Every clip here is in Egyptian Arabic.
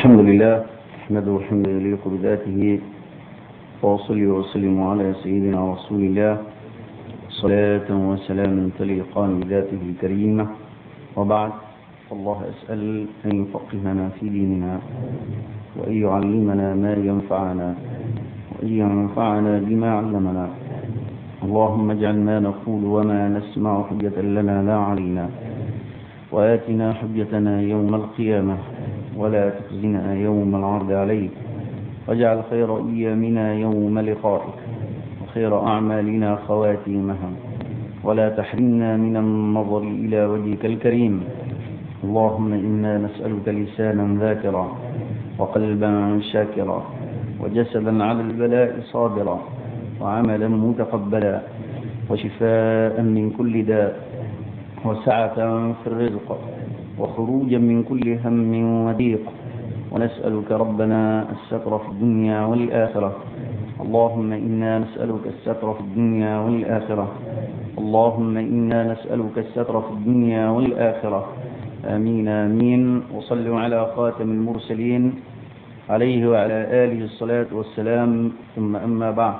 الحمد لله أحمده حمدا يليق بذاته وأصلي وأسلم على سيدنا رسول الله صلاة وسلاما تليقان بذاته الكريمة وبعد الله أسأل أن يفقهنا في ديننا وأن يعلمنا ما ينفعنا وأن ينفعنا بما علمنا اللهم اجعل ما نقول وما نسمع حجة لنا لا علينا وآتنا حجتنا يوم القيامة ولا تخزنا يوم العرض عليك واجعل خير أيامنا يوم لقائك وخير أعمالنا خواتيمها ولا تحرمنا من النظر إلى وجهك الكريم اللهم إنا نسألك لسانا ذاكرا وقلبا شاكرا وجسدا على البلاء صابرا وعملا متقبلا وشفاء من كل داء وسعة في الرزق وخروجا من كل هم وضيق ونسألك ربنا الستر في الدنيا والآخرة اللهم إنا نسألك الستر في الدنيا والآخرة اللهم إنا نسألك الستر في الدنيا والآخرة آمين آمين وصلوا على خاتم المرسلين عليه وعلى آله الصلاة والسلام ثم أما بعد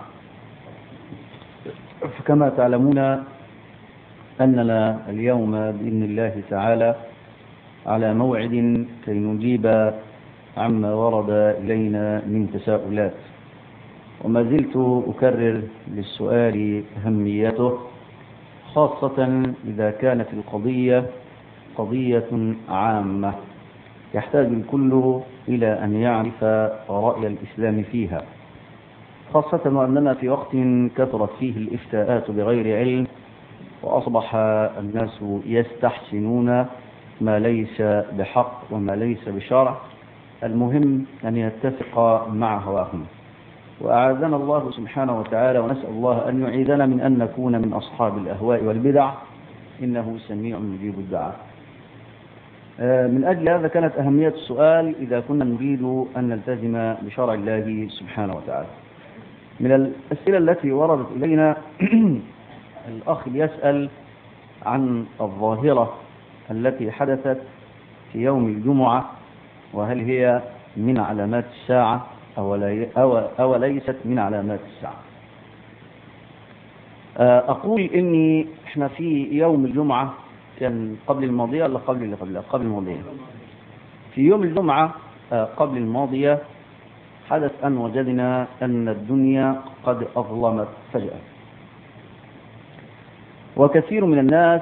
فكما تعلمون أننا اليوم بإذن الله تعالى على موعد كي نجيب عما ورد إلينا من تساؤلات وما زلت أكرر للسؤال أهميته خاصة إذا كانت القضية قضية عامة يحتاج الكل إلى أن يعرف رأي الإسلام فيها خاصة وأننا في وقت كثرت فيه الإفتاءات بغير علم وأصبح الناس يستحسنون ما ليس بحق وما ليس بشرع المهم أن يتفق مع هواهم وأعاذنا الله سبحانه وتعالى ونسأل الله أن يعيذنا من أن نكون من أصحاب الأهواء والبدع إنه سميع مجيب الدعاء من أجل هذا كانت أهمية السؤال إذا كنا نريد أن نلتزم بشرع الله سبحانه وتعالى من الأسئلة التي وردت إلينا الأخ يسأل عن الظاهرة التي حدثت في يوم الجمعة وهل هي من علامات الساعة أو, لي أو, أو ليست من علامات الساعة أقول إني إحنا في يوم الجمعة كان قبل الماضية ولا قبل اللي قبلها قبل الماضية في يوم الجمعة قبل الماضية حدث أن وجدنا أن الدنيا قد أظلمت فجأة وكثير من الناس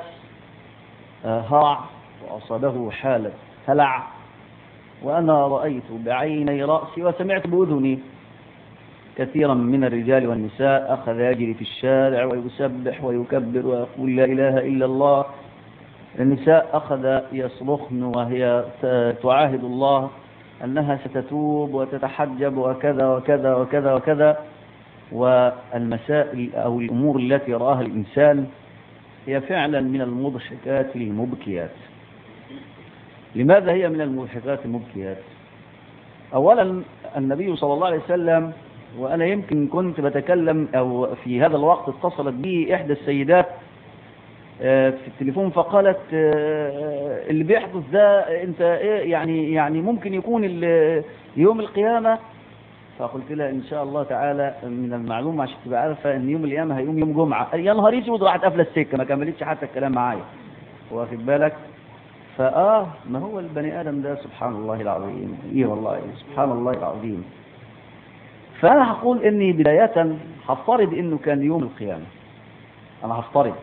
هرع وأصابه حالة هلع وأنا رأيت بعيني رأسي وسمعت بأذني كثيرا من الرجال والنساء أخذ يجري في الشارع ويسبح ويكبر ويقول لا إله إلا الله النساء أخذ يصرخن وهي تعاهد الله أنها ستتوب وتتحجب وكذا وكذا وكذا وكذا والمسائل أو الأمور التي رآها الإنسان هي فعلا من المضحكات المبكيات لماذا هي من المضحكات المبكيات أولا النبي صلى الله عليه وسلم وأنا يمكن كنت بتكلم أو في هذا الوقت اتصلت بي إحدى السيدات في التليفون فقالت اللي بيحدث ده انت ايه يعني يعني ممكن يكون يوم القيامة فقلت لها ان شاء الله تعالى من المعلومة عشان تبقى عارفة ان يوم القيامة هيقوم يوم جمعة يا نهار اسود راحت قافله السكة ما كملتش حتى الكلام معايا واخد بالك فاه ما هو البني ادم ده سبحان الله العظيم ايه والله سبحان الله العظيم فانا هقول اني بداية هفترض انه كان يوم القيامة انا هفترض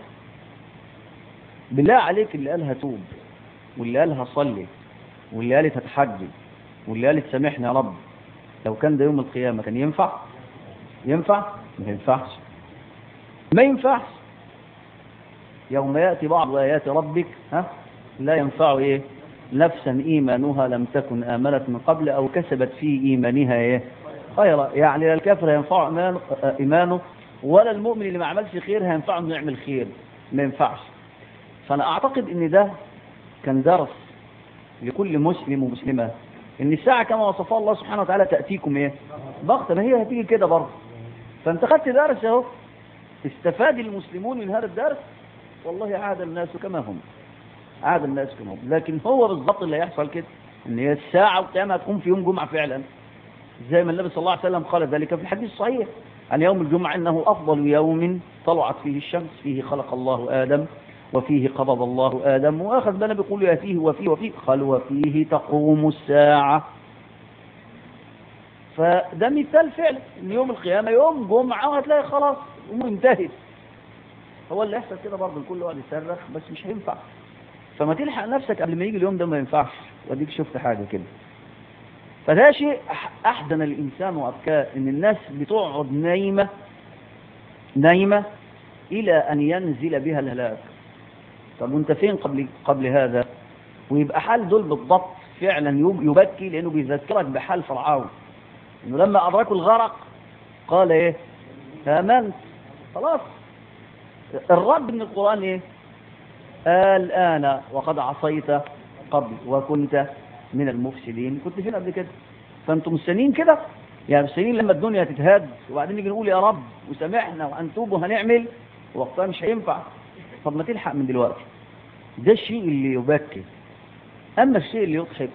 بالله عليك اللي قالها توب واللي قالها صلي واللي قالت هتحجب واللي قالت سامحني يا رب لو كان ده يوم القيامة كان ينفع ينفع ما ينفعش ما ينفعش يوم يأتي بعض آيات ربك ها لا ينفع إيه نفسا إيمانها لم تكن آمنت من قبل أو كسبت في إيمانها إيه خيرا يعني لا الكافر ينفع إيمانه ولا المؤمن اللي ما عملش خير هينفعه انه يعمل خير ما ينفعش فأنا أعتقد أن ده كان درس لكل مسلم ومسلمة أن الساعة كما وصفها الله سبحانه وتعالى تأتيكم إيه ضغط ما هي هتيجي كده برضه فأنت خدت درس أهو استفاد المسلمون من هذا الدرس والله عاد الناس كما هم عاد الناس كما هم لكن هو بالضبط اللي هيحصل كده ان هي الساعة والقيامة هتقوم في يوم جمعة فعلا زي ما النبي صلى الله عليه وسلم قال ذلك في الحديث الصحيح عن يوم الجمعة انه افضل يوم طلعت فيه الشمس فيه خلق الله ادم وفيه قبض الله ادم واخذ بنا بيقول يا فيه وفيه وفيه قال وفيه تقوم الساعة فده مثال فعلا ان يوم القيامة يوم جمعة وهتلاقي خلاص الامور انتهت هو اللي يحصل كده برضه الكل يقعد يصرخ بس مش هينفع فما تلحق نفسك قبل ما يجي اليوم ده ما ينفعش واديك شفت حاجة كده فده شيء أحزن الإنسان وأبكاه إن الناس بتقعد نايمة نايمة إلى أن ينزل بها الهلاك طب وانت فين قبل قبل هذا ويبقى حال دول بالضبط فعلا يبكي لأنه بيذكرك بحال فرعون إنه لما أدركوا الغرق قال إيه آمنت خلاص الرد من القرآن إيه الآن وقد عصيت قبل وكنت من المفسدين كنت فين قبل كده فانتم مستنيين كده يعني مستنيين لما الدنيا تتهد وبعدين نيجي نقول يا رب وسامحنا وهنتوب وهنعمل وقتها مش هينفع طب ما تلحق من دلوقتي ده الشيء اللي يبكي اما الشيء اللي يضحك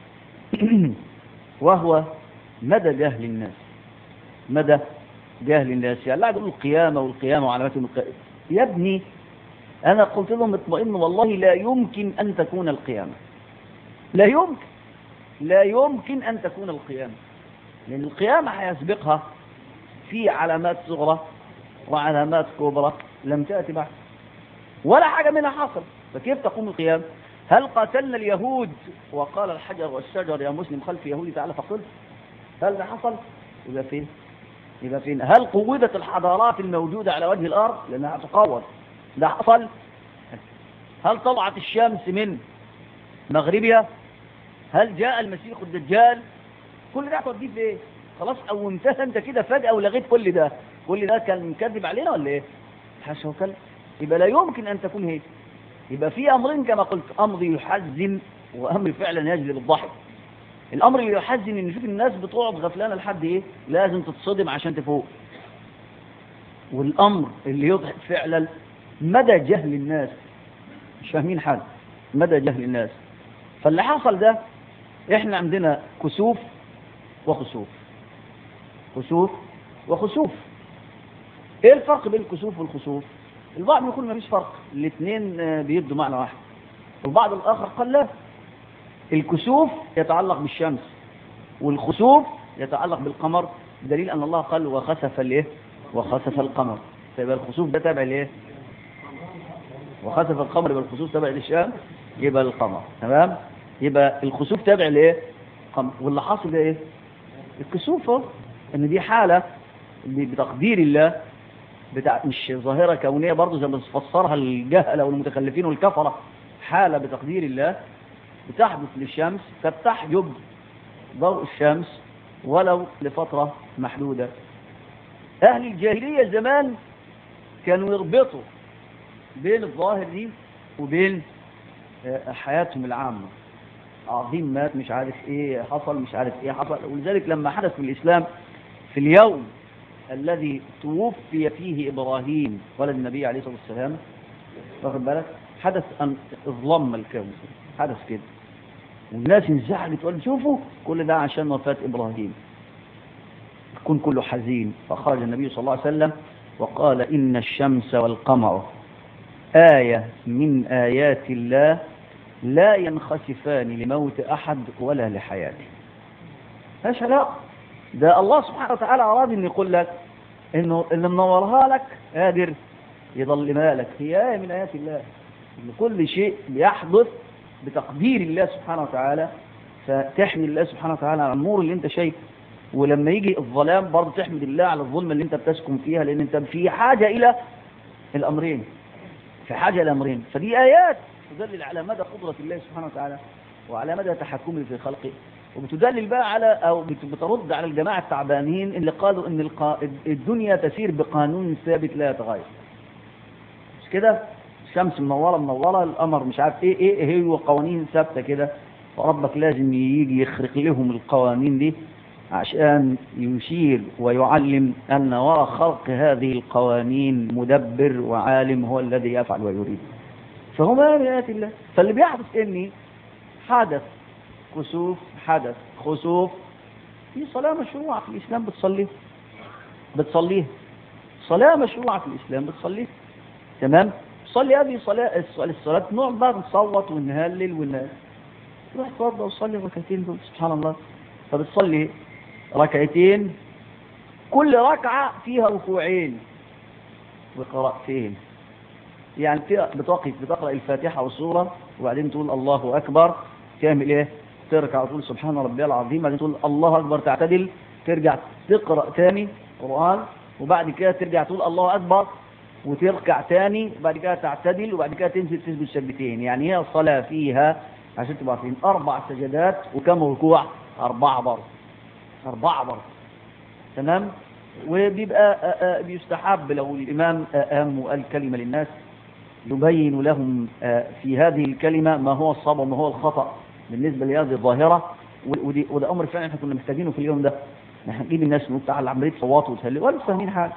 وهو مدى جهل الناس مدى جهل الناس يعني لا يقول القيامة والقيامة وعلامات القيامة يا ابني أنا قلت لهم اطمئن والله لا يمكن أن تكون القيامة لا يمكن لا يمكن أن تكون القيامة لأن القيامة هيسبقها في علامات صغرى وعلامات كبرى لم تأتي بعد ولا حاجة منها حصل فكيف تقوم القيامة هل قاتلنا اليهود وقال الحجر والشجر يا مسلم خلف يهودي تعالى فقل هل ده حصل يبقى فين يبقى فين هل قوضت الحضارات الموجودة على وجه الأرض لأنها تقوض ده حصل هل طلعت الشمس من مغربها هل جاء المسيح الدجال كل ده هتوديه في ايه خلاص او انتهى انت كده فجأة ولغيت كل ده كل ده كان مكذب علينا ولا ايه حاشا وكلا يبقى لا يمكن ان تكون هيك يبقى في امرين كما قلت امر يحزن وامر فعلا يجلب الضحك الامر اللي يحزن ان نشوف الناس بتقعد غفلانه لحد ايه لازم تتصدم عشان تفوق والامر اللي يضحك فعلا مدى جهل الناس مش فاهمين حاجه مدى جهل الناس فاللي حصل ده احنا عندنا كسوف وخسوف كسوف وخسوف ايه الفرق بين الكسوف والخسوف البعض يقول ما فيش فرق الاثنين بيدوا معنى واحد والبعض الاخر قال لا الكسوف يتعلق بالشمس والخسوف يتعلق بالقمر دليل ان الله قال وخسف الايه وخسف القمر فيبقى الخسوف ده تابع لايه وخسف القمر يبقى الخسوف تابع للشمس يبقى القمر تمام يبقى الخسوف تابع لايه قمر واللي حاصل ده ايه الكسوف اهو ان دي حاله بتقدير الله بتاع مش ظاهره كونيه برضه زي ما بتفسرها الجهله والمتخلفين والكفره حاله بتقدير الله بتحدث للشمس فبتحجب ضوء الشمس ولو لفتره محدوده اهل الجاهليه زمان كانوا يربطوا بين الظاهر دي وبين حياتهم العامة عظيم مات مش عارف ايه حصل مش عارف ايه حصل ولذلك لما حدث في الإسلام في اليوم الذي توفي فيه إبراهيم ولد النبي عليه الصلاة والسلام واخد بالك حدث أن اظلم الكون حدث كده والناس انزعجت وقالوا شوفوا كل ده عشان وفاة إبراهيم يكون كله حزين فخرج النبي صلى الله عليه وسلم وقال إن الشمس والقمر آية من آيات الله لا ينخسفان لموت أحد ولا لحياته هاش علاقة ده الله سبحانه وتعالى أراد أن يقول لك إنه اللي منورها لك قادر يضلمها لك هي آية من آيات الله إن كل شيء بيحدث بتقدير الله سبحانه وتعالى فتحمد الله سبحانه وتعالى على النور اللي انت شايفه ولما يجي الظلام برضه تحمد الله على الظلمة اللي انت بتسكن فيها لان انت في حاجة الى الامرين في حاجة الى امرين فدي ايات تدلل على مدى قدرة الله سبحانه وتعالى وعلى مدى تحكمه في خلقه وبتدلل بقى على او بترد على الجماعة التعبانين اللي قالوا ان القا... الدنيا تسير بقانون ثابت لا يتغير مش كده الشمس منورة منورة القمر مش عارف ايه ايه هي قوانين ثابتة كده وربك لازم يجي يخرق لهم القوانين دي عشان يشير ويعلم أن وراء خلق هذه القوانين مدبر وعالم هو الذي يفعل ويريد فهما من آيات الله فاللي بيحدث إني حدث كسوف حدث خسوف في صلاة مشروعة في الإسلام بتصليه بتصليه صلاة مشروعة في الإسلام بتصليه تمام صلي هذه صلاة الصلاة نقعد بقى نصوت ونهلل ون تروح تتوضا وتصلي ركعتين دول سبحان الله فبتصلي ركعتين كل ركعة فيها ركوعين وقراءتين يعني بتوقف بتقرأ الفاتحة والسورة وبعدين تقول الله أكبر تعمل إيه تركع وتقول سبحان ربي العظيم بعدين تقول الله أكبر تعتدل ترجع تقرأ تاني قرآن وبعد كده ترجع تقول الله أكبر وتركع تاني وبعد كده تعتدل وبعد كده تنزل تثبت سجدتين يعني هي الصلاة فيها عشان تبقى عارفين أربع سجدات وكم ركوع أربعة برضه أربعة برضه تمام وبيبقى بيستحب لو الإمام أهم وقال كلمة للناس يبين لهم في هذه الكلمة ما هو الصواب وما هو الخطأ بالنسبة لهذه الظاهرة ودي وده أمر فعلا احنا كنا محتاجينه في اليوم ده احنا نجيب الناس نقول تعالى عملية صوات وتهلل ولا مش فاهمين حاجة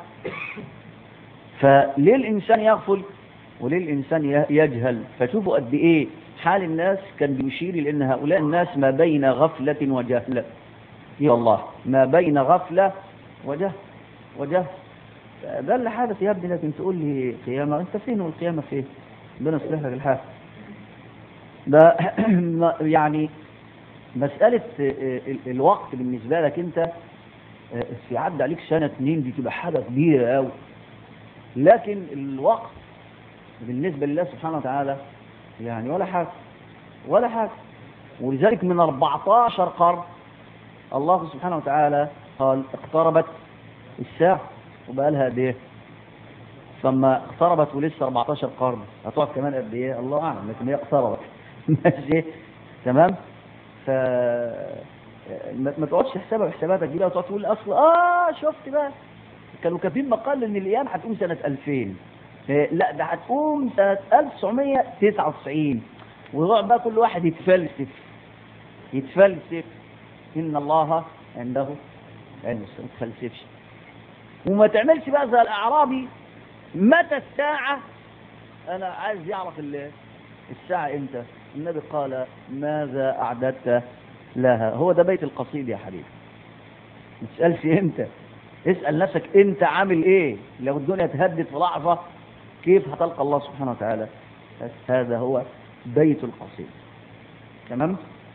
فليه الإنسان يغفل وليه الإنسان يجهل فشوفوا قد إيه حال الناس كان بيشير لأن هؤلاء الناس ما بين غفلة وجهل يا الله ما بين غفلة وجهل وجهل ده اللي حدث يا ابني لكن تقول لي قيامة انت فين والقيامة فين ربنا يصلح لك الحال ده يعني مسألة الوقت بالنسبة لك انت في عدى عليك سنة اتنين دي تبقى حاجة كبيرة قوي لكن الوقت بالنسبة لله سبحانه وتعالى يعني ولا حاجة ولا حاجة ولذلك من 14 قرن الله سبحانه وتعالى قال اقتربت الساعة وبقى لها قد ايه فما اقتربت ولسه 14 قرن هتقعد كمان قد ايه الله اعلم لكن هي اقتربت ماشي تمام ف ما تقعدش تحسبها بحساباتك دي بقى وتقعد تقول اصل اه شفت بقى كانوا كاتبين مقال ان الايام هتقوم سنه 2000 لا ده هتقوم سنه 1999 ويقعد بقى كل واحد يتفلسف يتفلسف ان الله عنده علم ما تفلسفش وما تعملش بقى زي الاعرابي متى الساعه انا عايز يعرف الساعه امتى النبي قال ماذا اعددت لها هو ده بيت القصيد يا حبيبي ما تسالش امتى اسال نفسك انت عامل ايه لو الدنيا تهدد في لحظه كيف هتلقى الله سبحانه وتعالى هذا هو بيت القصيد تمام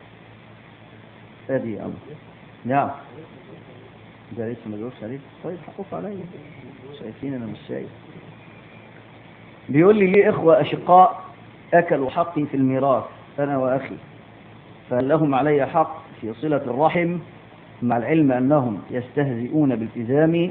ادي امر نعم ده لسه ما جاوبش عليه طيب حقوق عليا شايفين انا مش شايف بيقول لي ليه اخوه اشقاء اكلوا حقي في الميراث انا واخي فهل لهم علي حق في صله الرحم مع العلم انهم يستهزئون بالتزامي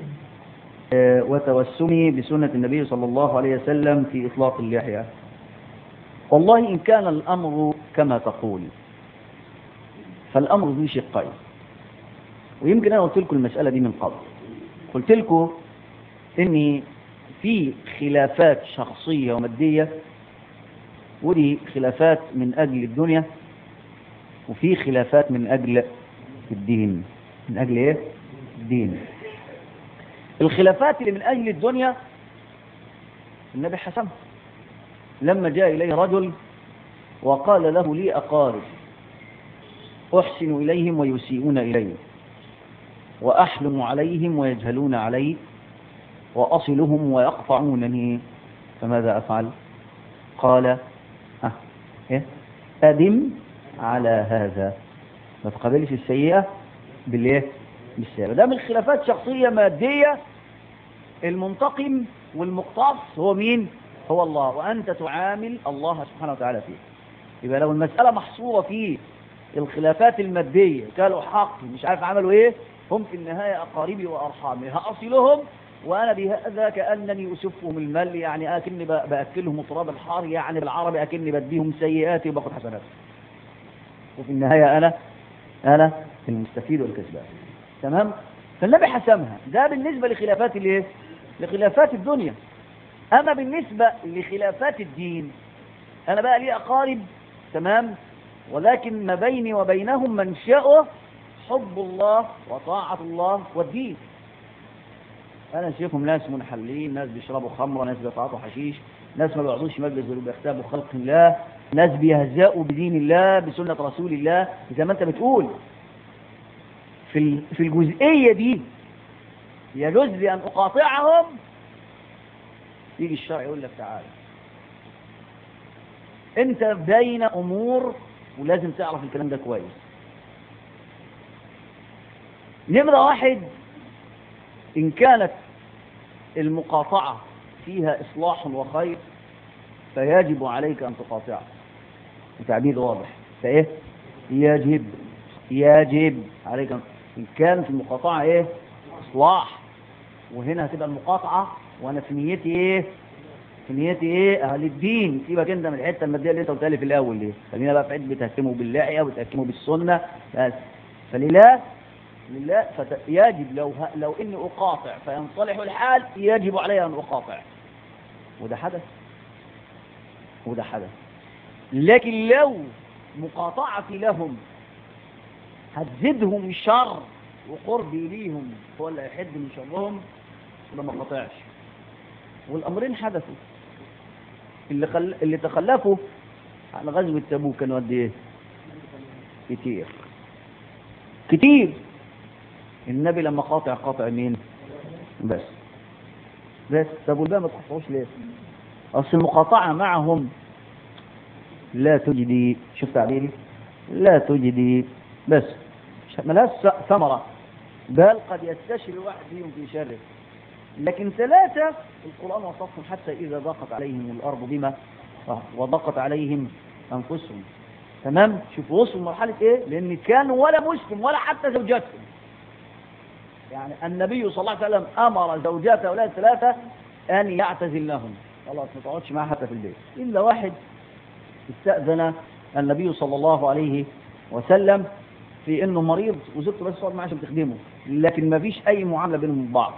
وتوسمي بسنه النبي صلى الله عليه وسلم في اطلاق اللحيه والله ان كان الامر كما تقول فالامر ذو شقين ويمكن انا قلت لكم المساله دي من قبل قلت لكم ان في خلافات شخصيه وماديه ودي خلافات من اجل الدنيا وفي خلافات من اجل الدين من اجل ايه الدين الخلافات اللي من اجل الدنيا النبي حسمها لما جاء اليه رجل وقال له لي اقارب احسن اليهم ويسيئون الي وأحلم عليهم ويجهلون علي وأصلهم ويقطعونني فماذا أفعل قال أه إيه؟ أدم على هذا ما تقابلش السيئة بالإيه بالسيئة ده من خلافات شخصية مادية المنتقم والمقتص هو مين هو الله وأنت تعامل الله سبحانه وتعالى فيه يبقى لو المسألة محصورة في الخلافات المادية قالوا حق مش عارف عملوا ايه هم في النهاية أقاربي وأرحامي هأصلهم وأنا بهذا كأنني أسفهم المال يعني أكني بأكلهم تراب الحار يعني بالعربي أكني بديهم سيئاتي وباخد حسنات وفي النهاية أنا أنا المستفيد والكسبان تمام فالنبي حسمها ده بالنسبة لخلافات الايه لخلافات الدنيا أما بالنسبة لخلافات الدين أنا بقى لي أقارب تمام ولكن ما بيني وبينهم منشأه حب الله وطاعة الله والدين انا شايفهم ناس منحلين ناس بيشربوا خمره ناس بيتعاطوا حشيش ناس ما بيقعدوش مجلس غير بيغتابوا خلق الله ناس بيهزأوا بدين الله بسنة رسول الله زي ما انت بتقول في ال- في الجزئية دي يجوز لي ان اقاطعهم يجي الشرع يقول لك تعالى انت بين امور ولازم تعرف الكلام ده كويس نمرة واحد إن كانت المقاطعة فيها إصلاح وخير فيجب عليك أن تقاطعه وتعبير واضح فإيه يجب يجب عليك أن إن كانت المقاطعة إيه إصلاح وهنا هتبقى المقاطعة وأنا في نيتي إيه في نيتي إيه أهل الدين سيبك أنت من الحتة المادية اللي أنت قلتها لي في الأول دي خلينا بقى في حتة بتهتموا باللحية وتهتموا بالسنة بس فلله لله فت... يجب لو ه... لو اني اقاطع فينصلح الحال يجب علي ان اقاطع وده حدث وده حدث لكن لو مقاطعتي لهم هتزيدهم شر وقربي ليهم هو اللي هيحد من شرهم وده ما قاطعش والامرين حدثوا اللي خل... اللي تخلفوا على غزوة تبوك كانوا قد ايه؟ كتير كتير النبي لما قاطع قاطع مين بس بس طب والباقي ما تقطعوش ليه اصل المقاطعه معهم لا تجدي شوف تعبيري لا تجدي بس ملهاش ثمره بل قد يستشري الواحد فيهم في شره لكن ثلاثة القرآن وصفهم حتى إذا ضاقت عليهم الأرض بما وضاقت عليهم أنفسهم تمام شوفوا وصلوا مرحلة إيه لأن كانوا ولا مسلم ولا حتى زوجاتهم يعني النبي صلى الله عليه وسلم أمر زوجات أولاد ثلاثة أن يعتزلنهم خلاص ما تقعدش معاه حتى في البيت إلا واحد استأذن النبي صلى الله عليه وسلم في إنه مريض وزوجته بس تقعد معاه عشان تخدمه لكن ما فيش أي معاملة بينهم من بعض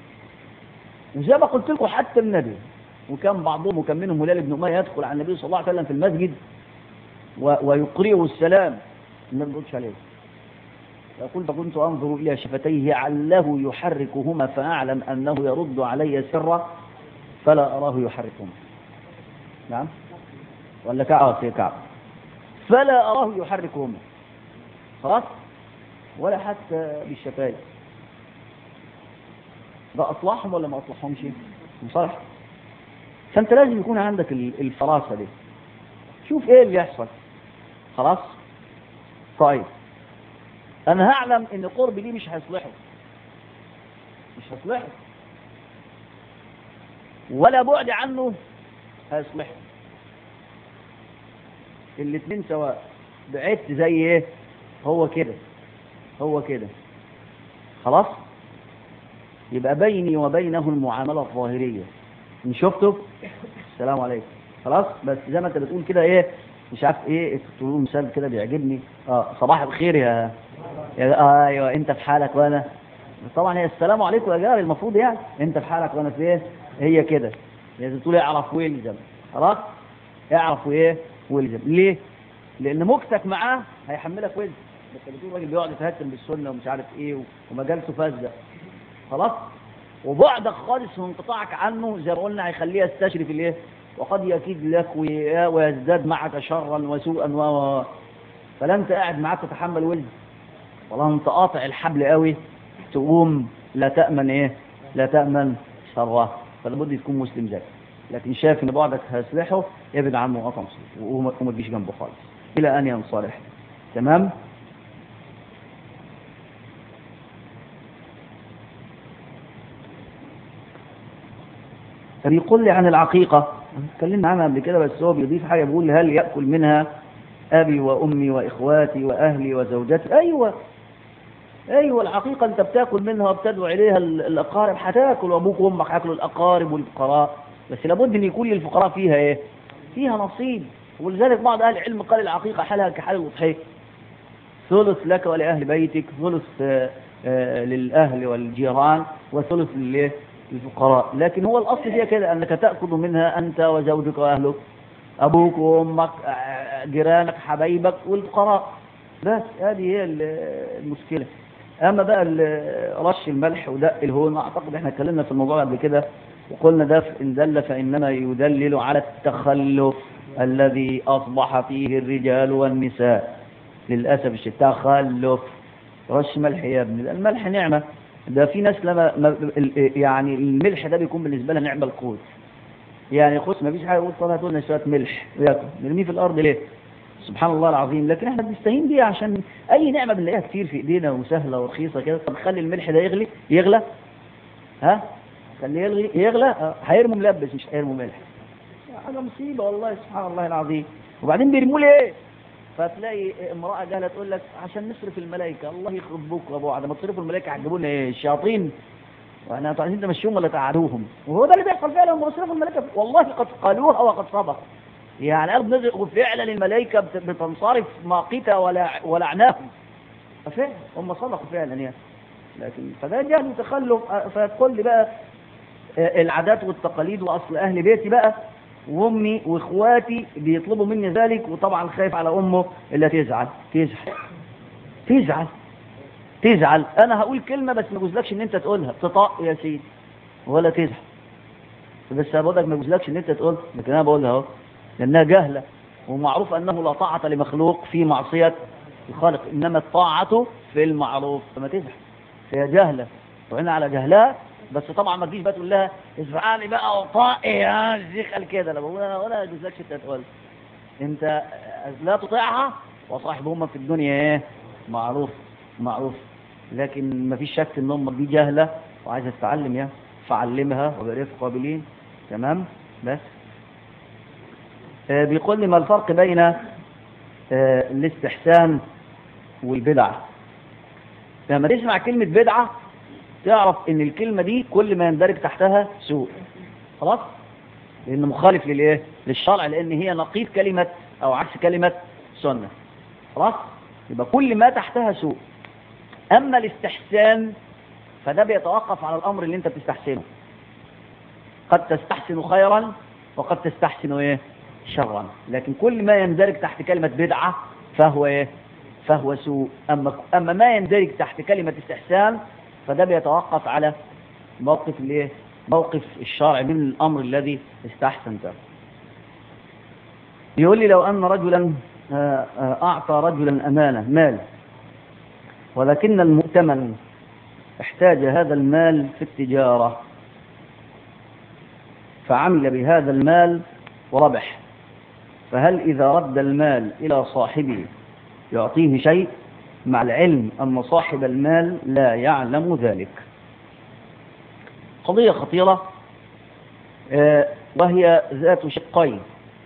وزي ما قلت لكم حتى النبي وكان بعضهم وكان منهم هلال بن أمية يدخل على النبي صلى الله عليه وسلم في المسجد و... ويقرئه السلام النبي ما بيقولش عليه يقول فكنت أنظر إلى شفتيه عله يحركهما فأعلم أنه يرد علي سرا فلا أراه يحركهما نعم ولا كعب في كعب فلا أراه يحركهما خلاص ولا حتى بالشفايف ده أصلحهم ولا ما أصلحهمش صح فأنت لازم يكون عندك الفراسة دي شوف إيه اللي يحصل خلاص طيب انا هعلم ان قربي دي مش هيصلحه مش هيصلحه ولا بعد عنه هيصلحه الاثنين سواء بعدت زي ايه هو كده هو كده خلاص يبقى بيني وبينه المعاملة الظاهرية ان شفته السلام عليكم خلاص بس زي ما انت بتقول كده ايه مش عارف ايه تقولوا مثال كده بيعجبني اه صباح الخير يا يا آه ايوه انت في حالك وانا طبعا هي السلام عليكم يا جاري المفروض يعني انت في حالك وانا في ايه هي كده لازم تقول اعرف ويلزم خلاص اعرف وايه ويلزم ليه لان مكتك معاه هيحملك ويلزم انت بتقول راجل بيقعد يتهتم بالسنه ومش عارف ايه ومجالسه فاسده خلاص وبعدك خالص وانقطاعك عنه زي ما قلنا هيخليه يستشرف الايه وقد يكيد لك ويزداد معك شرا وسوءا و فلا انت قاعد معاك تتحمل ولد والله انت قاطع الحبل قوي تقوم لا تأمن ايه لا تأمن شره فلابد تكون مسلم ذكي لكن شايف ان بعدك هيصلحه ابعد عنه وقطع وما تجيش جنبه خالص الى ان ينصلح تمام فبيقول لي عن العقيقة اتكلمنا عنها قبل كده بس هو بيضيف حاجة بيقول هل يأكل منها أبي وأمي وإخواتي وأهلي وزوجتي أيوة أيوة العقيقة أنت بتاكل منها وبتدعو إليها الأقارب هتاكل وأبوك وأمك هياكلوا الأقارب والفقراء بس لابد أن يكون للفقراء فيها إيه؟ فيها نصيب ولذلك بعض أهل العلم قال العقيقة حالها كحال الأضحية ثلث لك ولأهل بيتك ثلث آه آه للأهل والجيران وثلث للإيه؟ الفقراء لكن هو الأصل فيها كده أنك تأخذ منها أنت وزوجك وأهلك أبوك وأمك جيرانك حبايبك والفقراء بس هذه هي المشكلة اما بقى ال- رش الملح ودق الهون اعتقد احنا اتكلمنا في الموضوع قبل كده وقلنا ده ان دل فانما يدلل على التخلف الذي اصبح فيه الرجال والنساء للاسف الشديد تخلف رش ملح يا ابني ده الملح نعمه ده في ناس لما ما ال- يعني الملح ده بيكون بالنسبه لها نعمه القوت يعني خش ما فيش حاجه يقول طب هاتوا لنا شويه ملح وياكل نرميه في الارض ليه؟ سبحان الله العظيم لكن احنا بنستهين بيه عشان اي نعمه بنلاقيها كتير في ايدينا وسهله ورخيصه كده طب خلي الملح ده يغلي يغلى ها خليه يغلي يغلى آه، هيرموا ملبس مش هيرموا ملح حاجه مصيبه والله سبحان الله العظيم وبعدين بيرموا ليه فتلاقي امراه جاهله تقول لك عشان نصرف الملائكه الله يخرب بوك يا ابو عدم ما تصرفوا الملائكه هتجيبوا لنا ايه الشياطين واحنا عايزين تمشيهم ولا تقعدوهم وهو ده اللي بيحصل فعلا هم بيصرفوا الملائكه والله قد قالوها وقد صدق يعني قالوا بنزل وفعلا الملائكه بت- بتنصرف ماقته ولا ولعناهم ففعلا هم صدقوا فعلا يعني لكن فده جهل وتخلف فتقول لي بقى آه، العادات والتقاليد واصل اهل بيتي بقى وامي واخواتي بيطلبوا مني ذلك وطبعا خايف على امه اللي تزعل تزعل تزعل تزعل انا هقول كلمه بس ما يجوزلكش ان انت تقولها تطاق يا سيدي ولا تزعل بس بقول لك ما يجوزلكش ان انت تقول لكن انا بقولها اهو لانها جهله ومعروف انه لا طاعه لمخلوق في معصيه الخالق انما الطاعه في المعروف فما تزعل هي جهله وهنا على جهلها بس طبعا ما تجيش بقى تقول لها ازعلي بقى وطائي يا الشيخ قال كده لا بقول انا ولا يجوزلكش انت تقول انت لا تطيعها وصاحب امك في الدنيا ايه معروف معروف لكن ما فيش شك ان امك دي جاهله وعايزه تتعلم يا فعلمها وبرفق قابلين تمام بس آه بيقول لي ما الفرق بين آه الاستحسان والبدع لما تسمع كلمة بدعة تعرف ان الكلمة دي كل ما يندرج تحتها سوء خلاص لانه مخالف للايه للشرع لان هي نقيض كلمة او عكس كلمة سنة خلاص يبقى كل ما تحتها سوء اما الاستحسان فده بيتوقف على الامر اللي انت بتستحسنه قد تستحسن خيرا وقد تستحسن ايه شرا لكن كل ما يندرج تحت كلمة بدعة فهو ايه فهو سوء اما اما ما يندرج تحت كلمة استحسان فده بيتوقف على موقف الايه موقف الشرع من الامر الذي استحسنته يقول لي لو ان رجلا آه، آه، اعطى رجلا امانه مال ولكن المؤتمن احتاج هذا المال في التجاره فعمل بهذا المال وربح فهل اذا رد المال الى صاحبه يعطيه شيء مع العلم ان صاحب المال لا يعلم ذلك قضيه خطيره آه، وهي ذات شقين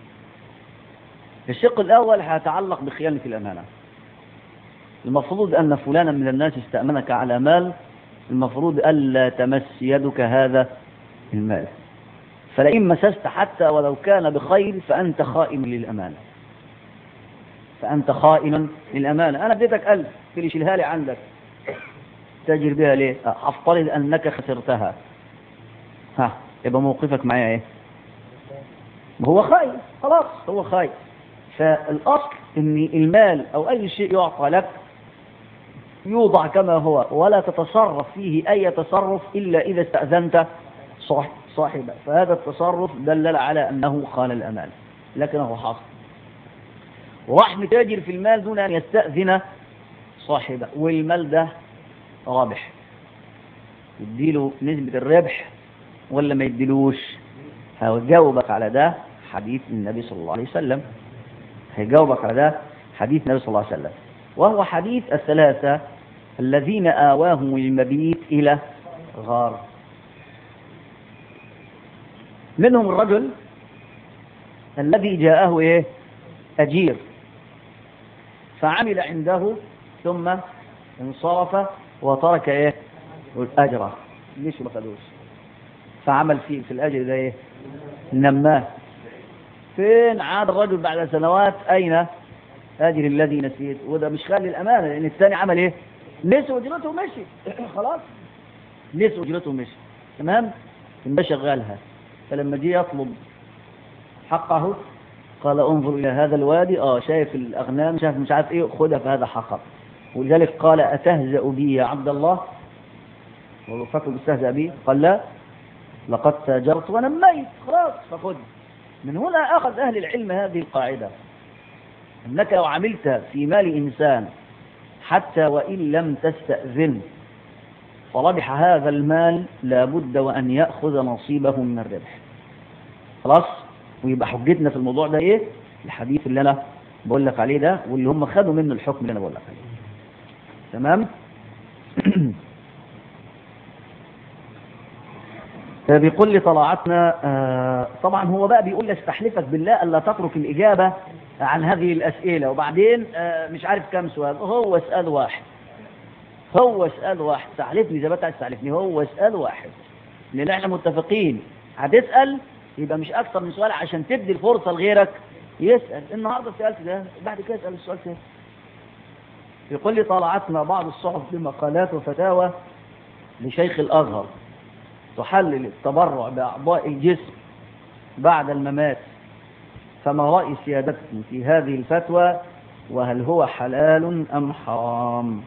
الشق الأول هيتعلق بخيانة الأمانة المفروض أن فلانا من الناس استأمنك على مال المفروض ألا تمس يدك هذا المال فلئن مسست حتى ولو كان بخير فأنت خائن للأمانة فأنت خائن للأمانة أنا اديتك ألف تلي شيلها لي عندك تجر بها ليه أفترض أنك خسرتها ها يبقى موقفك معايا ايه هو خايف خلاص هو خايف فالأصل ان المال أو أي شيء يعطى لك يوضع كما هو ولا تتصرف فيه أي تصرف إلا إذا استأذنت صاح- صاحبه فهذا التصرف دلل على أنه خان الأمان لكنه حاصل وراح متاجر في المال دون أن يستأذن صاحبه والمال ده رابح يديله نسبة الربح ولا ما يديلوش هجاوبك على ده حديث النبي صلى الله عليه وسلم هيجاوبك على ده حديث النبي صلى الله عليه وسلم وهو حديث الثلاثة الذين آواهم المبيت إلى غار منهم الرجل الذي جاءه إيه أجير فعمل عنده ثم انصرف وترك إيه الأجر ليش ما خدوش فعمل فيه في الأجر ده إيه نماه فين عاد الرجل بعد سنوات أين أجر الذي نسيت وده مش خالي الأمانة لأن الثاني عمل إيه نسي أجرته ومشي خلاص نسي أجرته ومشي تمام ما شغالها فلما جه يطلب حقه قال انظر إلى هذا الوادي اه شايف الأغنام شايف مش عارف إيه خدها فهذا حقك ولذلك قال أتهزأ بي يا عبد الله فاكر بيستهزأ بي قال لا لقد تاجرت وانا ميت خلاص فخذ من هنا أخذ أهل العلم هذه القاعدة أنك لو عملت في مال إنسان حتى وإن لم تستأذن فربح هذا المال لابد وأن يأخذ نصيبه من الربح خلاص ويبقى حجتنا في الموضوع ده إيه الحديث اللي أنا بقول لك عليه ده واللي هم خدوا منه الحكم اللي أنا بقول لك عليه تمام بيقول لي طلعتنا آه طبعا هو بقى بيقول لي استحلفك بالله ألا تترك الإجابة عن هذه الأسئلة وبعدين آه مش عارف كم سؤال هو اسأل واحد هو اسأل واحد استحلفني زي ما انت استحلفني هو اسأل واحد لأن احنا متفقين هتسأل يبقى مش أكثر من سؤال عشان تدي الفرصة لغيرك يسأل النهاردة سألت ده بعد كده اسأل السؤال تاني يقول لي طلعتنا بعض الصحف بمقالات وفتاوى لشيخ الأزهر تحلل التبرع بأعضاء الجسم بعد الممات فما رأي سيادتكم في هذه الفتوى وهل هو حلال أم حرام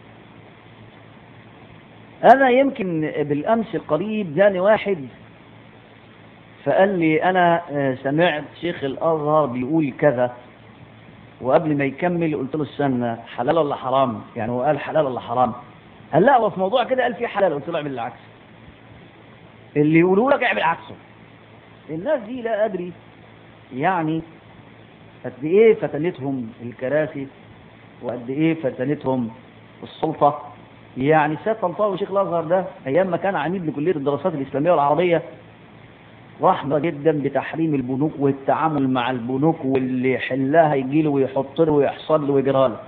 أنا يمكن بالأمس القريب جاني واحد فقال لي أنا سمعت شيخ الأزهر بيقول كذا وقبل ما يكمل قلت له استنى حلال ولا حرام يعني هو قال حلال ولا حرام قال لا هو في موضوع كده قال فيه حلال قلت له اعمل العكس اللي يقولوا لك اعمل عكسه الناس دي لا أدري يعني قد إيه فتنتهم الكراسي وقد إيه فتنتهم السلطة يعني سيد طنطاوي شيخ الأزهر ده أيام ما كان عميد لكلية الدراسات الإسلامية والعربية رحمة جدا بتحريم البنوك والتعامل مع البنوك واللي يحلها يجي له ويحط له ويحصل له ويجرى له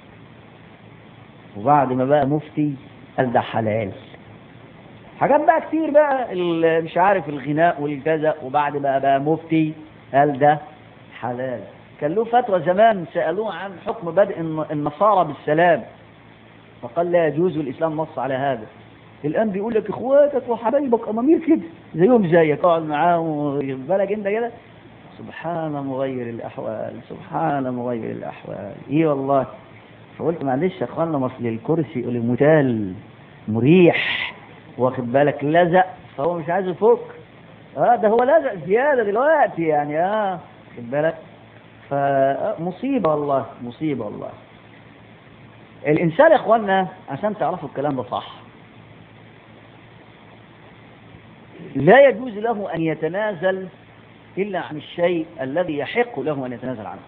وبعد ما بقى مفتي قال ده حلال حاجات بقى كتير بقى مش عارف الغناء والكذا وبعد ما بقى مفتي قال ده حلال كان له فتوى زمان سألوه عن حكم بدء النصارى بالسلام فقال لا يجوز الإسلام نص على هذا الآن بيقول لك إخواتك وحبايبك أمامير كده زيهم زيك اقعد معاهم بالك أنت كده سبحان مغير الأحوال سبحان مغير الأحوال إيه والله فقلت معلش يا أخوانا مصل الكرسي المتال مريح واخد بالك لزق فهو مش عايز يفك اه ده هو لزق زيادة دلوقتي يعني اه واخد بالك فمصيبة والله مصيبة والله الإنسان يا إخواننا عشان تعرفوا الكلام ده صح لا يجوز له أن يتنازل إلا عن الشيء الذي يحق له أن يتنازل عنه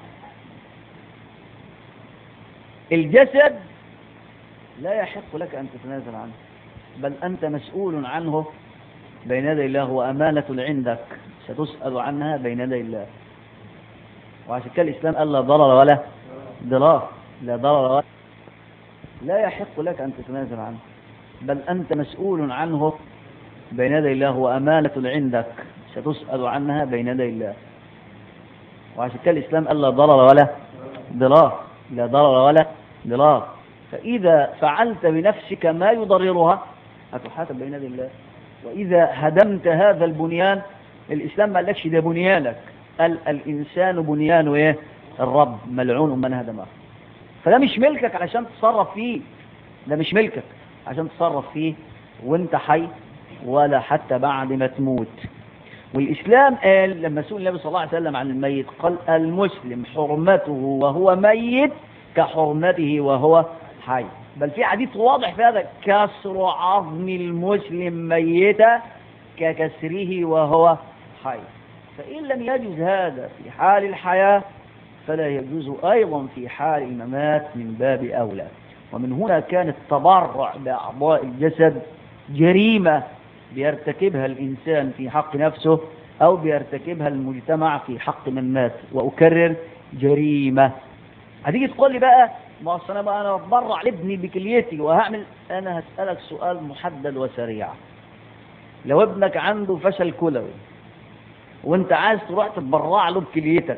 الجسد لا يحق لك أن تتنازل عنه بل أنت مسؤول عنه بين يدي الله وأمانة عندك ستسأل عنها بين يدي الله وعشان كده الإسلام قال لا ضرر ولا ضرار لا ضرر ولا لا يحق لك أن تتنازل عنه بل أنت مسؤول عنه بين يدي الله وأمانة عندك ستسأل عنها بين يدي الله وعشان كده الإسلام قال لا ضرر ولا ضرار لا ضرر ولا ضرار فإذا فعلت بنفسك ما يضررها هتحاسب بين يدي الله وإذا هدمت هذا البنيان الإسلام ما قالكش ده بنيانك قال الإنسان بنيانه إيه الرب ملعون من هدمه فده مش ملكك علشان تتصرف فيه ده مش ملكك عشان تتصرف فيه وانت حي ولا حتى بعد ما تموت والإسلام قال لما سئل النبي صلى الله عليه وسلم عن الميت قال المسلم حرمته وهو ميت كحرمته وهو حي بل في حديث واضح في هذا كسر عظم المسلم ميتا ككسره وهو حي فإن لم يجوز هذا في حال الحياة فلا يجوز أيضا في حال الممات من باب أولى ومن هنا كان التبرع بأعضاء الجسد جريمة بيرتكبها الإنسان في حق نفسه أو بيرتكبها المجتمع في حق من مات وأكرر جريمة هتيجي تقول لي بقى ما أصل أنا بقى أنا بتبرع لابني بكليتي وهعمل أنا هسألك سؤال محدد وسريع لو ابنك عنده فشل كلوي وانت عايز تروح تتبرع له بكليتك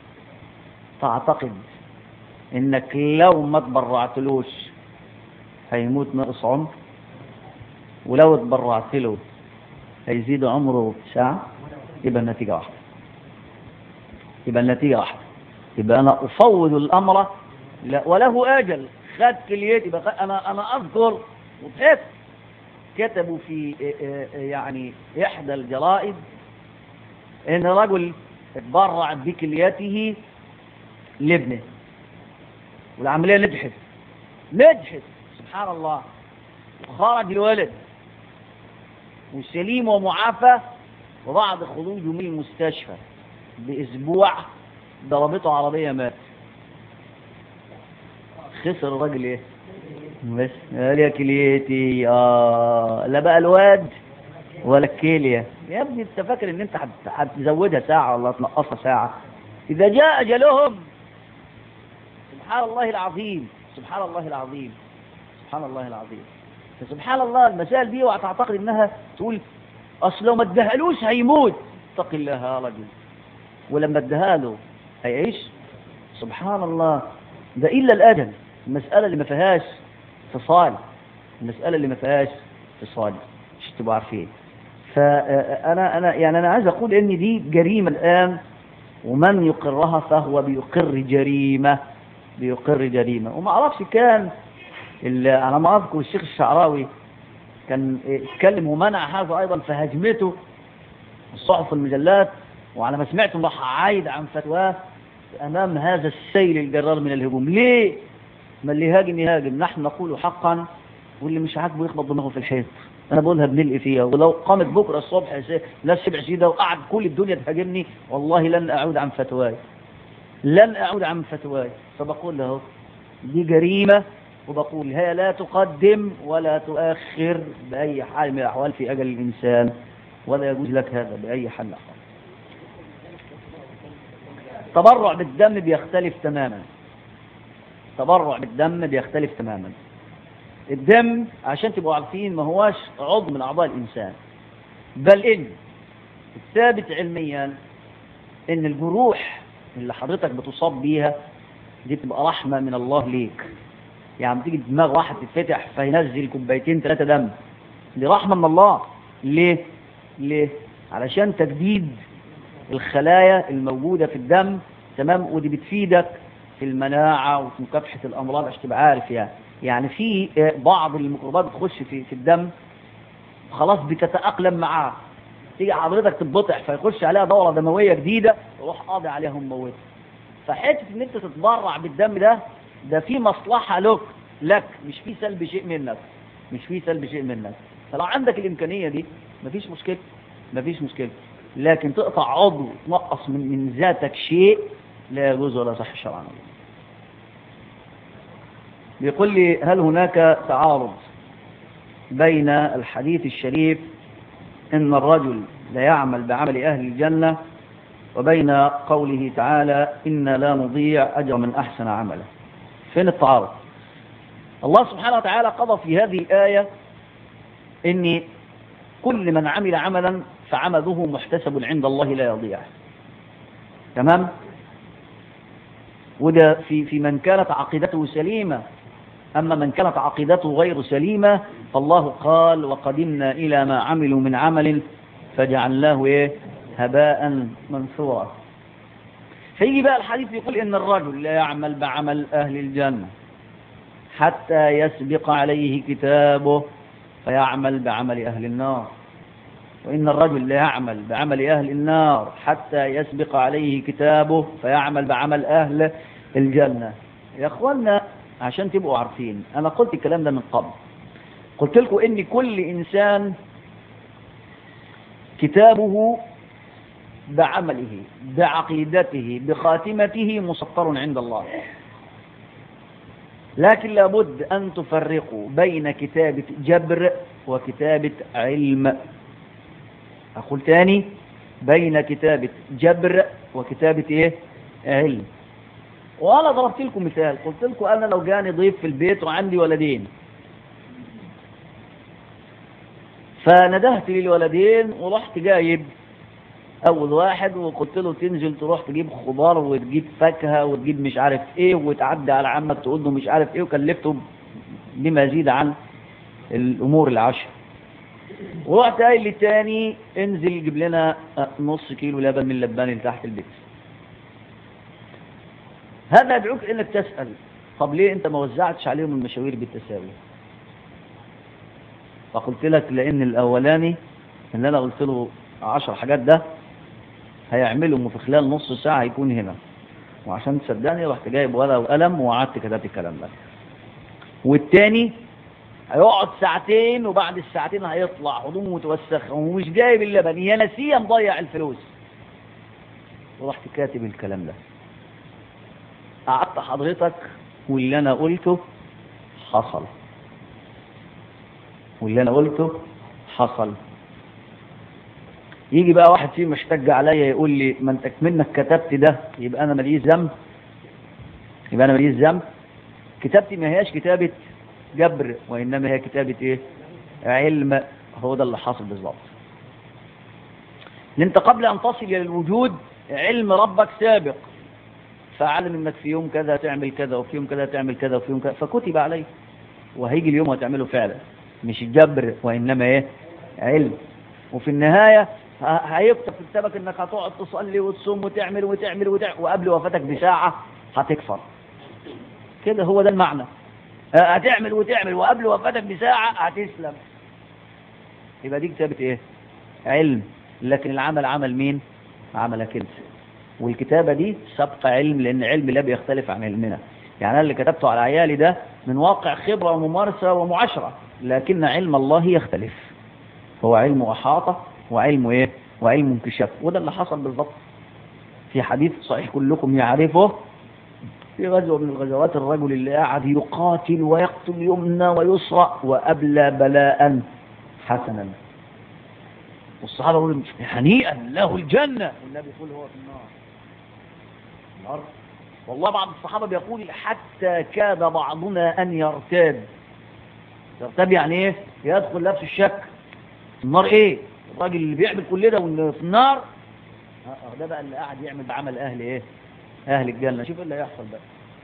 تعتقد انك لو ما تبرعتلوش هيموت ناقص عمر ولو اتبرعت له هيزيد عمره ساعة يبقى النتيجة واحدة يبقى النتيجة واحدة يبقى أنا أفوض الأمر لا وله أجل خد كليتي بقى انا انا اذكر وضحكت كتبوا في يعني احدى الجرائد ان رجل اتبرع بكليته لابنه والعمليه نجحت نجحت سبحان الله وخرج الولد وسليم ومعافى وبعد خروجه من المستشفى باسبوع ضربته عربيه مات خسر الراجل ايه بس قال يا كليتي اه لا بقى الواد ولا الكليه يا ابني انت فاكر ان انت هتزودها ساعه ولا تنقصها ساعه اذا جاء اجلهم سبحان الله العظيم سبحان الله العظيم سبحان الله العظيم فسبحان الله المسائل دي وهتعتقد انها تقول اصل لو ما ادهالوش هيموت اتق الله يا رجل ولما اداها له هيعيش سبحان الله ده الا الاجل المساله اللي ما فيهاش فصال المساله اللي ما فيهاش فصال مش تبقوا عارفين فانا انا يعني انا عايز اقول ان دي جريمه الان ومن يقرها فهو بيقر جريمه بيقر جريمه وما اعرفش كان على ما اذكر الشيخ الشعراوي كان اتكلم ومنع هذا ايضا فهجمته الصحف المجلات وعلى ما سمعت راح عايد عن فتواه امام هذا السيل الجرار من الهجوم ليه ما اللي هاجم يهاجم نحن نقول حقا واللي مش عاجبه يخبط دماغه في الحيط انا بقولها بنلقي فيها ولو قامت بكره الصبح ناس سبع سيده وقعد كل الدنيا تهاجمني والله لن اعود عن فتواي لن اعود عن فتواي فبقول له دي جريمه وبقول هي لا تقدم ولا تؤخر باي حال من الاحوال في اجل الانسان ولا يجوز لك هذا باي حال من الاحوال التبرع بالدم بيختلف تماما التبرع بالدم بيختلف تماما الدم عشان تبقوا عارفين ما هواش عضو من اعضاء الانسان بل ان الثابت علميا ان الجروح اللي حضرتك بتصاب بيها دي بتبقى رحمه من الله ليك يعني تيجي دماغ واحد تتفتح فينزل كوبايتين ثلاثه دم دي رحمه من الله ليه ليه علشان تجديد الخلايا الموجوده في الدم تمام ودي بتفيدك في المناعه وفي مكافحه الامراض عشان تبقى عارف يعني يعني في بعض الميكروبات بتخش في في الدم خلاص بتتاقلم معاه تيجي حضرتك تتبطح فيخش عليها دوره دمويه جديده تروح قاضي عليها وموتها فحته ان انت تتبرع بالدم ده ده في مصلحه لك لك مش في سلب شيء منك مش في سلب شيء منك فلو عندك الامكانيه دي مفيش مشكله مفيش مشكله لكن تقطع عضو تنقص من من ذاتك شيء لا يجوز ولا صح شرعا بيقول لي هل هناك تعارض بين الحديث الشريف ان الرجل لا يعمل بعمل اهل الجنه وبين قوله تعالى انا لا نضيع اجر من احسن عملا فين التعارض الله سبحانه وتعالى قضى في هذه الايه ان كل من عمل عملا فعمله محتسب عند الله لا يضيع تمام وده في في من كانت عقيدته سليمه اما من كانت عقيدته غير سليمه فالله قال وقدمنا الى ما عملوا من عمل فجعلناه ايه هباء منثورا فيجي بقى الحديث يقول ان الرجل لا يعمل بعمل اهل الجنه حتى يسبق عليه كتابه فيعمل بعمل اهل النار وإن الرجل لا يعمل بعمل أهل النار حتى يسبق عليه كتابه فيعمل بعمل أهل الجنة يا أخوانا عشان تبقوا عارفين أنا قلت الكلام ده من قبل قلت لكم إن كل إنسان كتابه بعمله بعقيدته بخاتمته مسطر عند الله لكن لابد أن تفرقوا بين كتابة جبر وكتابة علم أقول تاني بين كتابة جبر وكتابة إيه علم وأنا ضربت لكم مثال قلت لكم أنا لو جاني ضيف في البيت وعندي ولدين فندهت للولدين ورحت جايب أول واحد وقلت له تنزل تروح تجيب خضار وتجيب فاكهة وتجيب مش عارف إيه وتعدي على عمك تقول له مش عارف إيه وكلفته بما يزيد عن الأمور العشر ورحت قايل للتاني انزل جيب لنا نص كيلو لبن من اللبان اللي تحت البيت هذا يدعوك انك تسأل طب ليه انت ما وزعتش عليهم المشاوير بالتساوي فقلت لك لان الاولاني ان انا قلت له عشر حاجات ده هيعملهم وفي خلال نص ساعة هيكون هنا وعشان تصدقني رحت جايب ورقة وقلم وقعدت كتبت الكلام ده والتاني هيقعد ساعتين وبعد الساعتين هيطلع هدومه متوسخة ومش جايب اللبن يا نسيه مضيع الفلوس ورحت كاتب الكلام ده قعدت حضرتك واللي انا قلته حصل واللي انا قلته حصل يجي بقى واحد فيهم محتج عليا يقول لي ما انت منك كتبت ده يبقى انا ماليش ذنب يبقى انا ماليش ذنب كتابتي ما هياش كتابة جبر وانما هي كتابة ايه علم هو ده اللي حاصل بالظبط لان انت قبل ان تصل الى الوجود علم ربك سابق فعلم انك في يوم كذا تعمل كذا وفي يوم كذا تعمل كذا وفي يوم كذا فكتب عليه وهيجي اليوم وتعمله فعلا مش جبر وانما ايه علم وفي النهاية هيكتب في كتابك انك هتقعد تصلي وتصوم وتعمل وتعمل وتعمل وقبل وفاتك بساعة هتكفر كده هو ده المعنى هتعمل وتعمل وقبل وفاتك بساعة هتسلم يبقى دي كتابة ايه علم لكن العمل عمل مين عملك انت والكتابة دي سبق علم لان علم لا بيختلف عن علمنا يعني انا اللي كتبته على عيالي ده من واقع خبرة وممارسة ومعاشرة لكن علم الله يختلف هو علم احاطة وعلم ايه وعلم انكشاف وده اللي حصل بالضبط في حديث صحيح كلكم يعرفه في غزوة من الغزوات الرجل اللي قاعد يقاتل ويقتل يمنى ويسرى وأبلى بلاء حسنا والصحابة يقولوا هنيئا له الجنة والنبي يقول هو في النار النار والله بعض الصحابة بيقول حتى كاد بعضنا أن يرتاد يرتاد يعني ايه يدخل نفس الشك النار ايه الراجل اللي بيعمل كل ده في النار ده بقى اللي قاعد يعمل بعمل اهل ايه اهل الجنه شوف اللي هيحصل بقى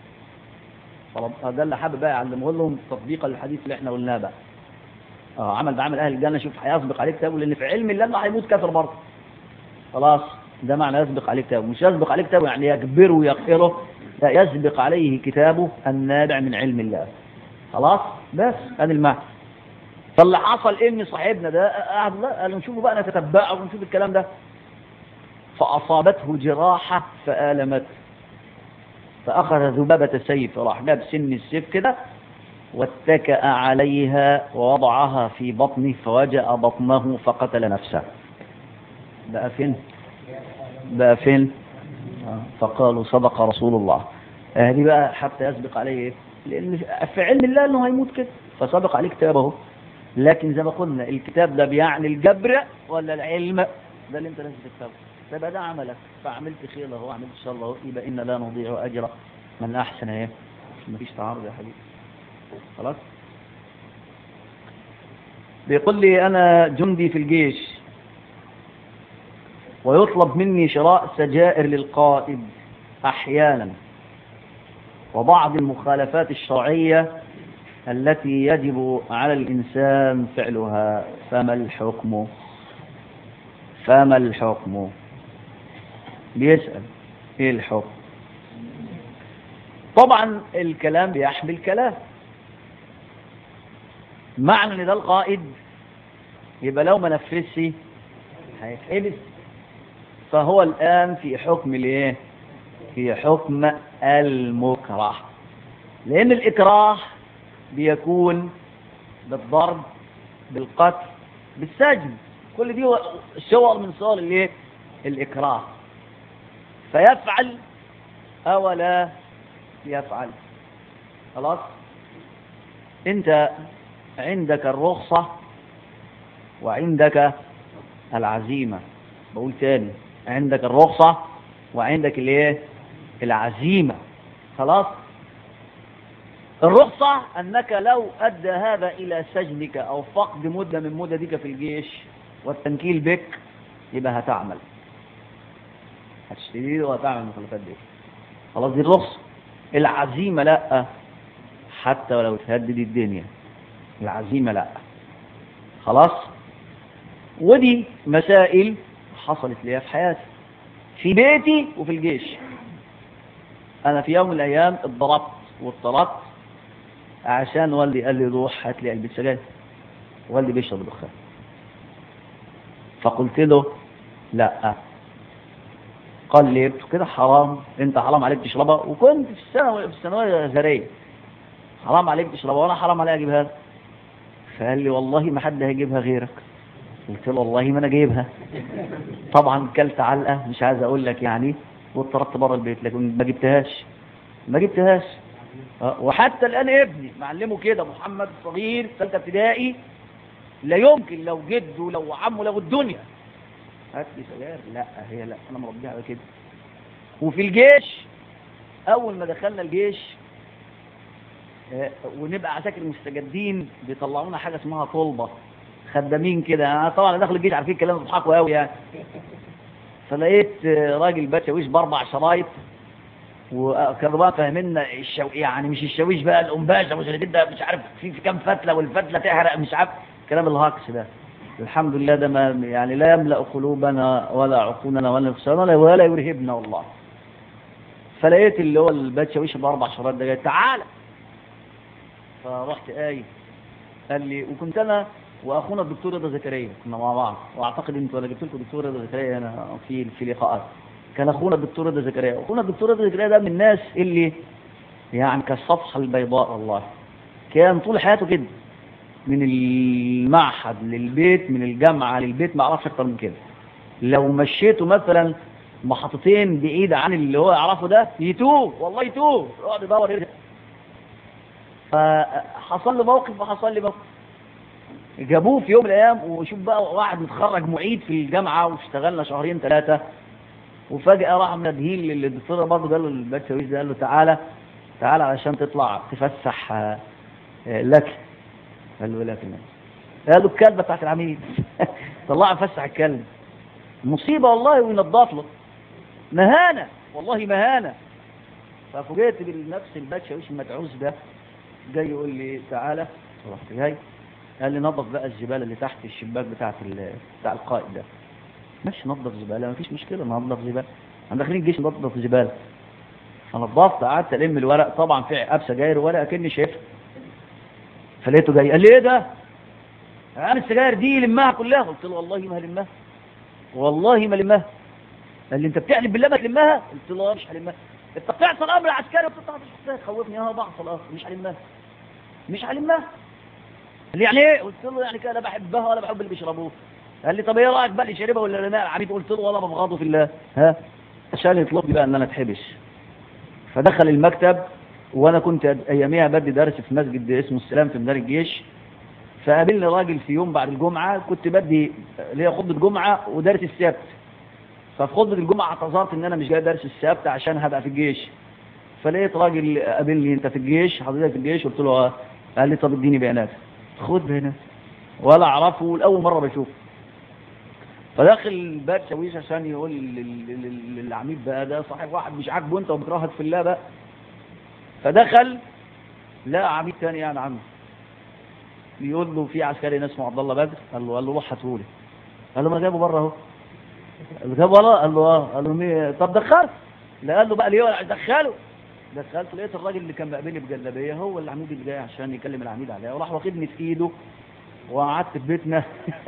طب ده اللي حابب بقى يعلمه لهم تطبيقا للحديث اللي احنا قلناه بقى اه عمل بعمل اهل الجنه شوف هيسبق عليك كتابه لان في علم الله اللي هيموت كافر برضه خلاص ده معنى يسبق عليه كتابه مش يسبق عليه كتابه يعني يكبره ويقهره لا يسبق عليه كتابه النابع من علم الله خلاص بس ادي المعنى فاللي حصل ان صاحبنا ده قعد لا قالوا نشوفه بقى نتتبعه ونشوف الكلام ده فأصابته جراحة فآلمته فأخذ ذبابة سيف راح جاب سن السيف كده واتكأ عليها ووضعها في بطنه فوجأ بطنه فقتل نفسه بقى فين بقى فين فقالوا صدق رسول الله هذه بقى حتى يسبق عليه ايه لان في علم الله انه هيموت كده فسبق عليه كتابه لكن زي ما قلنا الكتاب ده بيعني الجبر ولا العلم ده اللي انت لازم تكتبه فيبقى ده عملك فعملت خير اهو عملت شر اهو يبقى ان لا نضيع اجر من احسن ايه مفيش تعارض يا حبيبي خلاص بيقول لي انا جندي في الجيش ويطلب مني شراء سجائر للقائد احيانا وبعض المخالفات الشرعية التي يجب على الإنسان فعلها فما الحكم فما الحكم بيسأل ايه الحكم طبعا الكلام بيحمل كلام معنى ان ده القائد يبقى لو ما نفذش هيتحبس فهو الآن في حكم الايه في حكم المكره لأن الإكراه بيكون بالضرب بالقتل بالسجن كل دي صور من صور الايه الإكراه فيفعل أو لا يفعل خلاص انت عندك الرخصة وعندك العزيمة بقول تاني عندك الرخصة وعندك الايه العزيمة خلاص الرخصة أنك لو أدى هذا إلى سجنك أو فقد مدة من مددك في الجيش والتنكيل بك يبقى هتعمل هتشتري وهتعمل المخالفات دي خلاص دي الرخصة العزيمة لا حتى ولو تهدد الدنيا العزيمة لا خلاص ودي مسائل حصلت لي في حياتي في بيتي وفي الجيش أنا في يوم من الأيام اتضربت واضطرت عشان والدي قال لي روح هات لي علبه سجاير والدي بيشرب دخان فقلت له لا قال لي كده حرام انت حرام عليك تشربها وكنت في الثانوي في الثانويه الازهريه حرام عليك تشربها وانا حرام عليا اجيبها فقال لي والله ما حد هيجيبها غيرك قلت له والله ما انا جايبها طبعا كلت علقه مش عايز اقول لك يعني واضطربت بره البيت لكن ما جبتهاش ما جبتهاش وحتى الان ابني معلمه كده محمد صغير ثالثه ابتدائي لا يمكن لو جده لو عمه لو الدنيا هات لي سجاير لا هي لا انا مربيها على كده وفي الجيش اول ما دخلنا الجيش ونبقى عساكر مستجدين بيطلعونا حاجه اسمها طلبه خدامين كده انا طبعا داخل الجيش عارفين الكلام بيضحكوا قوي يعني فلقيت راجل بشاويش باربع شرايط وكانوا بقى فاهميننا الشو... يعني مش الشاويش بقى القنباشه مش ده مش عارف في, في كام فتله والفتله تحرق مش عارف كلام الهاكس ده الحمد لله ده ما يعني لا يملا قلوبنا ولا عقولنا ولا نفسنا ولا يرهبنا والله فلقيت اللي هو الباتشاويش باربع شرايط ده جاي تعالى فرحت قايل قال لي وكنت انا واخونا الدكتور رضا زكريا كنا مع بعض واعتقد انتوا انا جبت لكم الدكتور رضا زكريا انا في في لقاءات كان اخونا الدكتور رضا زكريا اخونا الدكتور رضا زكريا ده من الناس اللي يعني كالصفحه البيضاء والله كان طول حياته كده من المعهد للبيت من الجامعه للبيت ما اعرفش اكتر من كده لو مشيته مثلا محطتين بعيد عن اللي هو يعرفه ده يتوه والله يتوه يقعد يدور يرجع فحصل له موقف وحصل لي موقف جابوه في يوم من الايام وشوف بقى واحد متخرج معيد في الجامعه واشتغلنا شهرين ثلاثه وفجاه راح منادهين للدكتور برضه قال له البكالوريوس ده قال له تعالى تعالى علشان تطلع تفسح لك قال له لك قال له الكلبه بتاعت العميد طلع فسح الكلب مصيبه والله وينضف له مهانه والله مهانه ففوجئت بالنفس البكالوريوس المتعوز ده جاي يقول لي تعالى رحت جاي قال لي نظف بقى الزباله اللي تحت الشباك بتاعت بتاع القائد ده ماشي نظف زباله مفيش مشكله نظف زباله احنا داخلين الجيش نظف زباله فنظفت قعدت الم الورق طبعا في عقاب سجاير ورقه كاني شايفها فلقيته جاي قال لي ايه ده؟ انا السجاير دي لمها كلها قلت له والله ما هلمها والله ما لمها قال لي انت بتحلف بالله ما تلمها قلت له مش هلمها انت بتعصى الامر العسكري وبتطلع تخوفني اه بعصى الامر مش هلمها مش هلمها قال لي يعني ايه قلت له يعني كده لا بحبها ولا بحب اللي بيشربوه قال لي طب ايه رايك بقى اللي شاربها ولا لا عبيد قلت له والله ببغضه في الله ها عشان يطلب لي بقى ان انا اتحبس فدخل المكتب وانا كنت اياميها بدي درس في مسجد اسمه السلام في ميدان الجيش فقابلني راجل في يوم بعد الجمعه كنت بدي ليا خطبه جمعه ودرس السبت ففي خطبه الجمعه اعتذرت ان انا مش جاي درس السبت عشان هبقى في الجيش فلقيت راجل قابلني انت في الجيش حضرتك في الجيش قلت له اه قال لي طب اديني بيانات خد بيانات ولا اعرفه لاول مره بشوفه فداخل الباب شاويش عشان يقول للعميد بقى ده صاحب واحد مش عاجبه انت وبكرهك في الله بقى فدخل لقى عميد تاني يعني عنه بيقول له في عسكري اسمه عبد الله بدر قال له قال له روح هاتهولي قال له ما جابه بره اهو قال له جابه ورا قال له اه قال له مين طب دخلت لا قال له بقى ليه دخله دخلت لقيت الراجل اللي كان بقابلني بجلابيه هو العميد اللي جاي عشان يكلم العميد عليها وراح واخدني في ايده وقعدت في بيتنا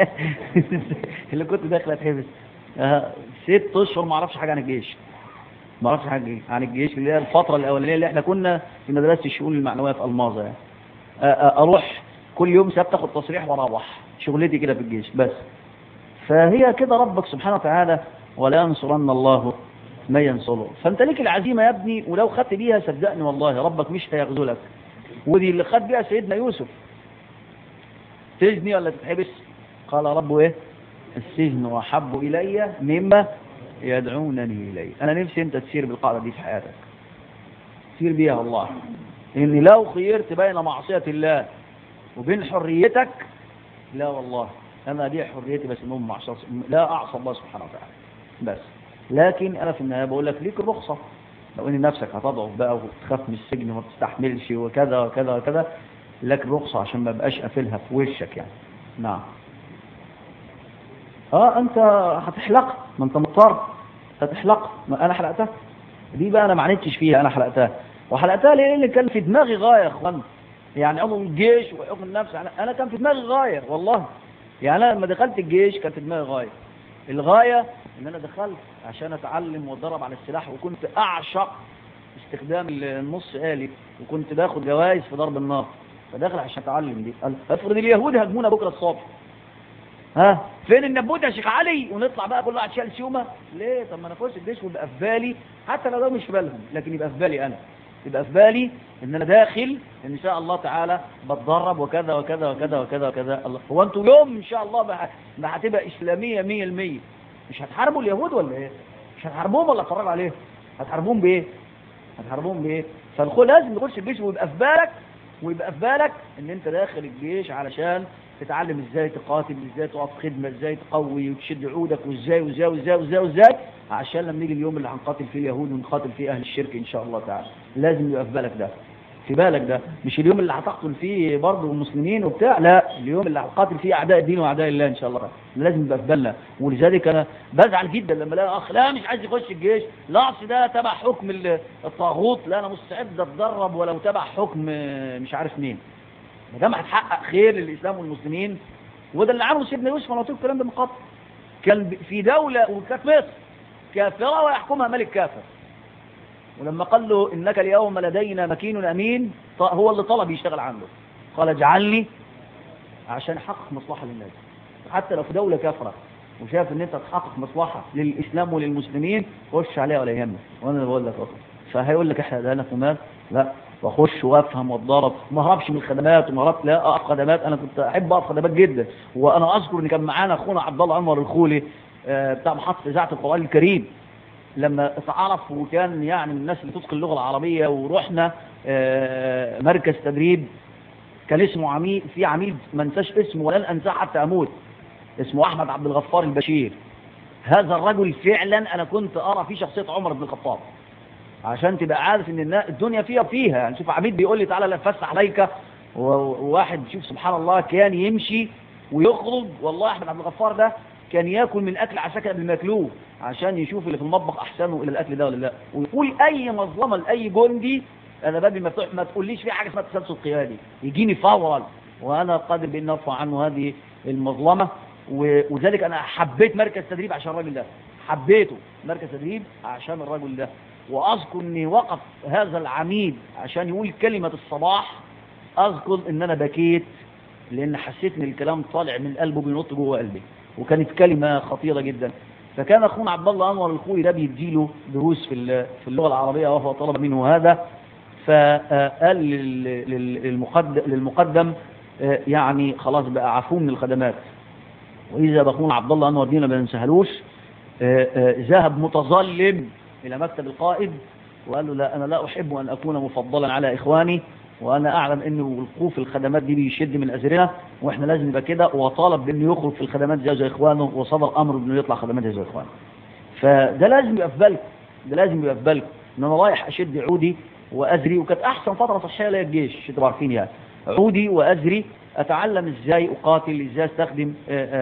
اللي كنت داخل اتحبس آه ست اشهر ما اعرفش حاجه عن الجيش ما اعرفش حاجه عن الجيش اللي هي الفتره الاولانيه اللي احنا كنا في مدرسه الشؤون المعنويه في الماظه يعني آه آه اروح كل يوم سبت اخد تصريح واروح شغلتي كده في الجيش بس فهي كده ربك سبحانه وتعالى ولا ينصرن الله ما ينصره فانت ليك العزيمه يا ابني ولو خدت بيها صدقني والله ربك مش هيخذلك ودي اللي خد بيها سيدنا يوسف تجني ولا تتحبس قال رب ايه السجن احب الي مما يدعونني اليه انا نفسي انت تسير بالقاعده دي في حياتك سير بيها والله اني لو خيرت بين معصيه الله وبين حريتك لا والله انا دي حريتي بس انهم معصيه لا اعصى الله سبحانه وتعالى بس لكن انا في النهايه بقول لك ليك الرخصه لو ان نفسك هتضعف بقى وتخاف من السجن وما تستحملش وكذا وكذا وكذا لك رخصة عشان ما بقاش قافلها في وشك يعني نعم اه انت هتحلق ما انت مضطر هتحلق ما انا حلقتها دي بقى انا ما عانيتش فيها انا حلقتها وحلقتها ليه اللي كان في دماغي غاية يا اخوان يعني عضو الجيش وحكم النفس انا أنا كان في دماغي غاية والله يعني انا لما دخلت الجيش كان في دماغي غاية الغاية ان انا دخلت عشان اتعلم واتدرب على السلاح وكنت اعشق استخدام النص آلي وكنت باخد جوائز في ضرب النار فداخل عشان اتعلم دي قال افرض اليهود هجمونا بكره الصبح ها فين النبوت يا شيخ علي ونطلع بقى كل واحد شال سيومه ليه طب ما انا اخش الجيش ويبقى في بالي حتى لو ده مش في بالهم لكن يبقى في بالي انا يبقى في بالي ان انا داخل ان شاء الله تعالى بتدرب وكذا وكذا وكذا وكذا وكذا الله هو انتوا يوم ان شاء الله ما ما هتبقى اسلاميه 100% مش هتحاربوا اليهود ولا ايه مش هتحاربوهم ولا تتفرجوا عليهم هتحاربوهم بايه هتحاربوهم بايه فالخو لازم تخش الجيش ويبقى في بالك ويبقى في بالك ان انت داخل الجيش علشان تتعلم ازاي تقاتل ازاي تقف خدمه ازاي تقوي وتشد عودك وازاي وازاي وازاي وازاي وازاي عشان لما يجي اليوم اللي هنقاتل فيه اليهود ونقاتل فيه اهل الشرك ان شاء الله تعالى لازم يبقى في بالك ده في بالك ده مش اليوم اللي هتقتل فيه برضه المسلمين وبتاع لا اليوم اللي هتقاتل فيه اعداء الدين واعداء الله ان شاء الله لازم يبقى في بالنا ولذلك انا بزعل جدا لما الاقي اخ لا مش عايز يخش الجيش لا اصل ده تبع حكم الطاغوت لا انا مستعد اتدرب ولو تبع حكم مش عارف مين ما دام هتحقق خير للاسلام والمسلمين وده اللي عمله سيدنا يوسف انا قلت لكم الكلام ده من قبل كان في دوله وكانت مصر كافره ويحكمها ملك كافر ولما قال له انك اليوم لدينا مكين امين هو اللي طلب يشتغل عنده قال اجعلني عشان احقق مصلحه للناس حتى لو في دوله كافره وشاف ان انت تحقق مصلحه للاسلام وللمسلمين خش عليها ولا يهمك وانا بقول لك اصلا فهيقول لك احنا ده ومال لا واخش وافهم واتضرب ما هربش من الخدمات وما هربت لا اقف خدمات انا كنت احب اقف خدمات جدا وانا اذكر ان كان معانا اخونا عبد الله انور الخولي بتاع محطه اذاعه القران الكريم لما اتعرف وكان يعني من الناس اللي تتقن اللغه العربيه ورحنا مركز تدريب كان اسمه عميد في عميد ما انساش اسمه ولن انساه حتى اموت اسمه احمد عبد الغفار البشير هذا الرجل فعلا انا كنت ارى فيه شخصيه عمر بن الخطاب عشان تبقى عارف ان الدنيا فيها فيها يعني شوف عبيد بيقول لي تعالى لفسح عليك وواحد شوف سبحان الله كان يمشي ويخرج والله احمد عبد الغفار ده كان ياكل من اكل عساكر قبل ما ياكلوه عشان يشوف اللي في المطبخ احسنه الى الاكل ده ولا لا ويقول اي مظلمه لاي جندي انا بابي مفتوح ما تقوليش في حاجه اسمها تسلسل قيادي يجيني فورا وانا قادر بان ارفع عنه هذه المظلمه وذلك انا حبيت مركز تدريب عشان الراجل ده حبيته مركز تدريب عشان الرجل ده واذكر اني وقف هذا العميد عشان يقول كلمه الصباح اذكر ان انا بكيت لان حسيت ان الكلام طالع من قلبه بينط جوه قلبي وكانت كلمه خطيره جدا فكان اخونا عبد الله انور الخوي ده بيديله دروس في في اللغه العربيه وهو طلب منه هذا فقال للمقدم, للمقدم يعني خلاص بقى عفو من الخدمات واذا باخونا عبد الله انور دينا ما ننساهلوش ذهب متظلم الى مكتب القائد وقال له لا انا لا احب ان اكون مفضلا على اخواني وانا اعلم ان وقوف الخدمات دي بيشد من ازرنا واحنا لازم نبقى كده وطالب بانه يخرج في الخدمات زي زي اخوانه وصدر امر انه يطلع خدمات زي اخوانه فده لازم يبقى في بالك ده لازم يبقى في بالك ان انا رايح اشد عودي وازري وكانت احسن فتره صحيه ليا الجيش انتوا عارفين يعني عودي وازري اتعلم ازاي اقاتل ازاي استخدم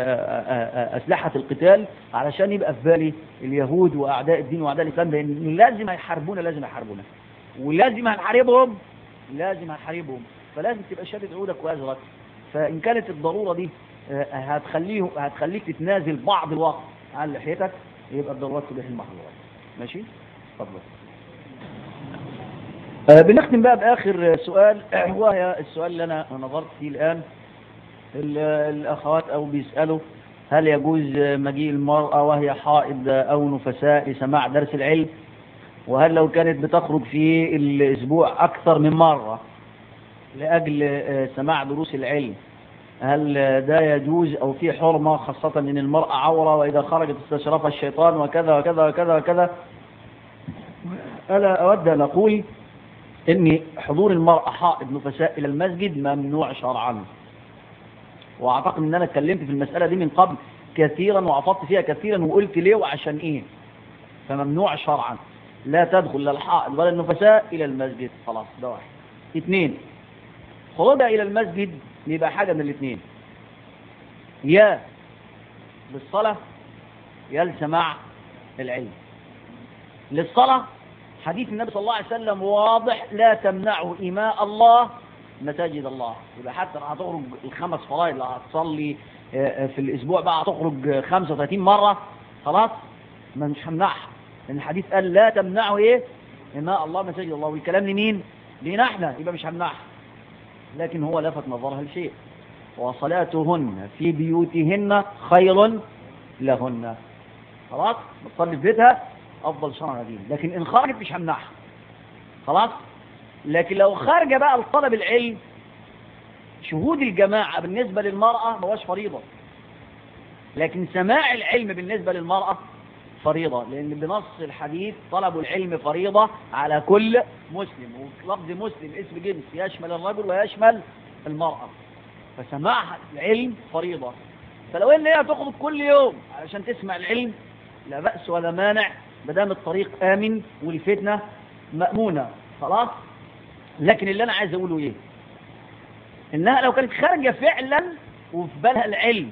اسلحه القتال علشان يبقى في بالي اليهود واعداء الدين واعداء الاسلام لان لازم هيحاربونا لازم هيحاربونا ولازم هنحاربهم لازم هنحاربهم فلازم تبقى شادد عودك وازرك فان كانت الضروره دي هتخليه هتخليك تتنازل بعض الوقت عن لحيتك يبقى الضرورات تبقى المحظورات ماشي اتفضل آه بنختم بقى بآخر سؤال وهي السؤال اللي أنا نظرت فيه الآن الأخوات أو بيسألوا هل يجوز مجيء المرأة وهي حائض أو نفساء لسماع درس العلم وهل لو كانت بتخرج في الأسبوع أكثر من مرة لأجل سماع دروس العلم هل ده يجوز أو في حرمة خاصة أن المرأة عورة وإذا خرجت استشرفها الشيطان وكذا وكذا وكذا وكذا ألا أود أن أقول ان حضور المرأة حائض نفساء الى المسجد ممنوع شرعا واعتقد ان انا اتكلمت في المسألة دي من قبل كثيرا وعطفت فيها كثيرا وقلت ليه وعشان ايه فممنوع شرعا لا تدخل لا الحائض ولا النفساء الى المسجد خلاص ده واحد اثنين خروجها الى المسجد يبقى حاجة من الاثنين يا للصلاة يا لسماع العلم للصلاة حديث النبي صلى الله عليه وسلم واضح لا تمنعوا إماء الله مساجد الله يبقى حتى هتخرج الخمس فرائض اللي هتصلي في الأسبوع بقى هتخرج 35 مرة خلاص ما مش همنعها لأن الحديث قال لا تمنعوا إيه إماء الله مساجد الله والكلام لمين لينا احنا يبقى مش همنعها لكن هو لفت نظرها لشيء وصلاتهن في بيوتهن خير لهن خلاص بتصلي في بيتها افضل شرع دين لكن ان خرجت مش همنعها خلاص لكن لو خارجه بقى لطلب العلم شهود الجماعه بالنسبه للمراه ما هوش فريضه لكن سماع العلم بالنسبه للمراه فريضه لان بنص الحديث طلب العلم فريضه على كل مسلم ولفظ مسلم اسم جنس يشمل الرجل ويشمل المراه فسماع العلم فريضه فلو ان هي تخرج كل يوم علشان تسمع العلم لا بأس ولا مانع ما دام الطريق آمن والفتنة مأمونة خلاص لكن اللي أنا عايز أقوله إيه إنها لو كانت خارجة فعلا وفي بالها العلم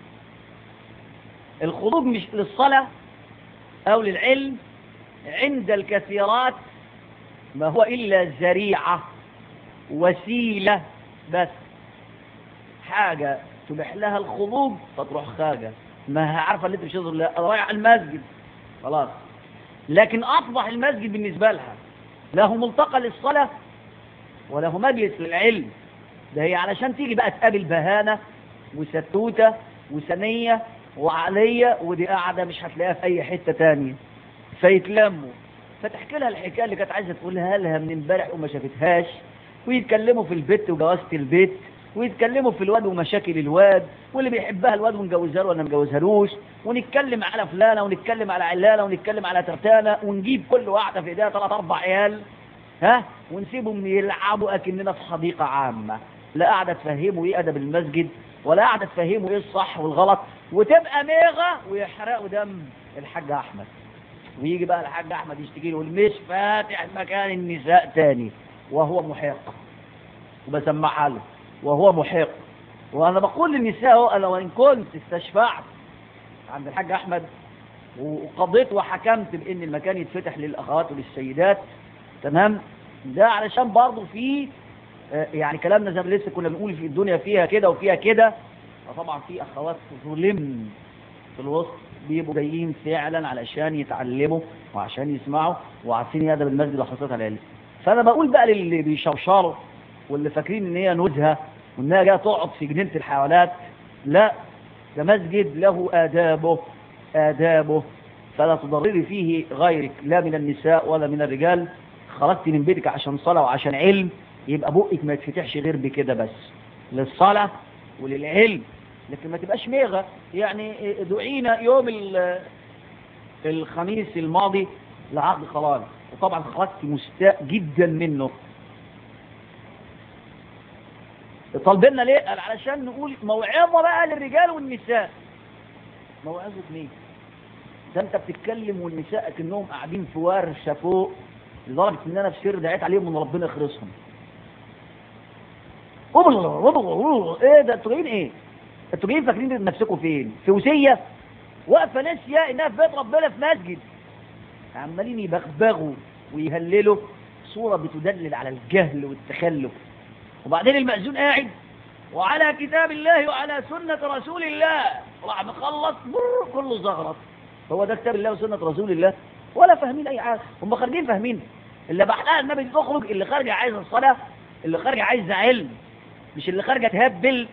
الخروج مش للصلاة أو للعلم عند الكثيرات ما هو إلا ذريعة وسيلة بس حاجة تبح لها الخروج فتروح خارجة ما هي عارفة اللي انت مش لا رايح المسجد خلاص لكن أصبح المسجد بالنسبة لها له ملتقى للصلاة وله مجلس للعلم ده هي علشان تيجي بقى تقابل بهانة وستوتة وسنية وعلية ودي قاعدة مش هتلاقيها في أي حتة تانية فيتلموا فتحكي لها الحكاية اللي كانت عايزة تقولها لها من امبارح وما شافتهاش ويتكلموا في البيت وجوازة البيت ويتكلموا في الواد ومشاكل الواد واللي بيحبها الواد ونجوزها له ولا مجوزهالوش ونتكلم على فلانه ونتكلم على علانه ونتكلم على ترتانه ونجيب كل واحده في ايديها ثلاث اربع عيال ها ونسيبهم يلعبوا اكننا في حديقه عامه لا قاعده تفهموا ايه ادب المسجد ولا قاعده تفهموا ايه الصح والغلط وتبقى ميغه ويحرقوا دم الحاج احمد ويجي بقى الحاج احمد يشتكي له مش فاتح مكان النساء تاني وهو محق وبسمعها له وهو محق وانا بقول للنساء انا وان كنت استشفعت عند الحاج احمد وقضيت وحكمت بان المكان يتفتح للاخوات وللسيدات تمام ده علشان برضه في يعني كلامنا زي ما لسه كنا بنقول في الدنيا فيها كده وفيها كده فطبعا في اخوات ظلم في الوسط بيبقوا جايين فعلا علشان يتعلموا وعشان يسمعوا وعارفين ادب المسجد وخاصه العلم فانا بقول بقى للي بيشوشروا واللي فاكرين ان هي نزهه وانها جايه تقعد في جنينه الحيوانات لا ده مسجد له آدابه آدابه فلا تضرري فيه غيرك لا من النساء ولا من الرجال خرجت من بيتك عشان صلاة وعشان علم يبقى بقك ما يتفتحش غير بكده بس للصلاة وللعلم لكن ما تبقاش ميغة يعني دعينا يوم الخميس الماضي لعقد قرار وطبعا خرجت مستاء جدا منه طالبنا ليه؟ قال علشان نقول موعظة بقى للرجال والنساء موعظة مين؟ ده انت بتتكلم والنساء كأنهم قاعدين في ورشة فوق لدرجة ان انا في سر دعيت عليهم ان ربنا يخلصهم ايه ده انتوا جايين ايه؟ انتوا جايين فاكرين نفسكم فين؟ في وسية واقفة ناسية انها في بيت ربنا في مسجد عمالين يبغبغوا ويهللوا صورة بتدلل على الجهل والتخلف وبعدين المأذون قاعد وعلى كتاب الله وعلى سنة رسول الله راح مخلص بر كله زغرط هو ده كتاب الله وسنة رسول الله ولا فاهمين أي حاجة هم خارجين فاهمين اللي بحلقها النبي تخرج اللي خارجة عايزة الصلاة اللي خارجة عايزة علم مش اللي خارجة تهبل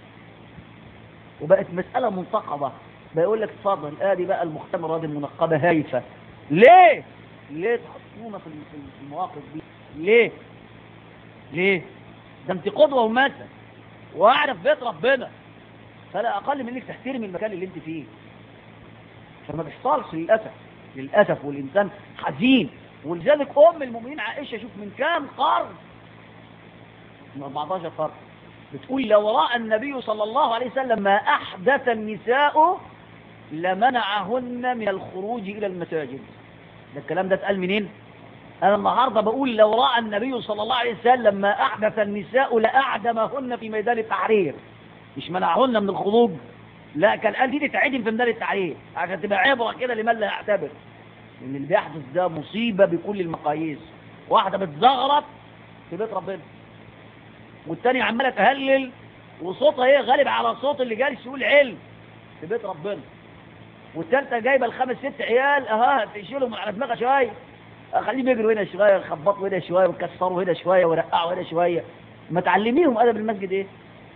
وبقت مسألة منتقبة بيقول لك اتفضل ادي بقى المختمرة دي المنقبة هايفة ليه؟ ليه تحطونا في المواقف دي؟ ليه؟ ليه؟ ده انت قدوة ومثل واعرف بيت ربنا فلا اقل من انك تحترمي المكان اللي انت فيه فما بيحصلش للاسف للاسف والانسان حزين ولذلك ام المؤمنين عائشه شوف من كام قرن من 14 قرن بتقول لو راى النبي صلى الله عليه وسلم ما احدث النساء لمنعهن من الخروج الى المساجد ده الكلام ده اتقال منين أنا النهاردة بقول لو رأى النبي صلى الله عليه وسلم ما أحدث النساء لأعدمهن في ميدان التحرير مش منعهن من الخروج لا كان قال دي تتعدم في ميدان التحرير عشان تبقى عبرة كده لمن لا يعتبر ان اللي بيحدث ده مصيبه بكل المقاييس واحده بتزغرط في بيت ربنا والتانية عماله تهلل وصوتها ايه غالب على صوت اللي جالس يقول علم في بيت ربنا والتالتة جايبه الخمس ست عيال اها تشيلهم على دماغها شويه خليهم يجروا هنا شويه يخبطوا هنا شويه ويكسروا هنا شويه ويرقعوا هنا شويه ما تعلميهم ادب المسجد ايه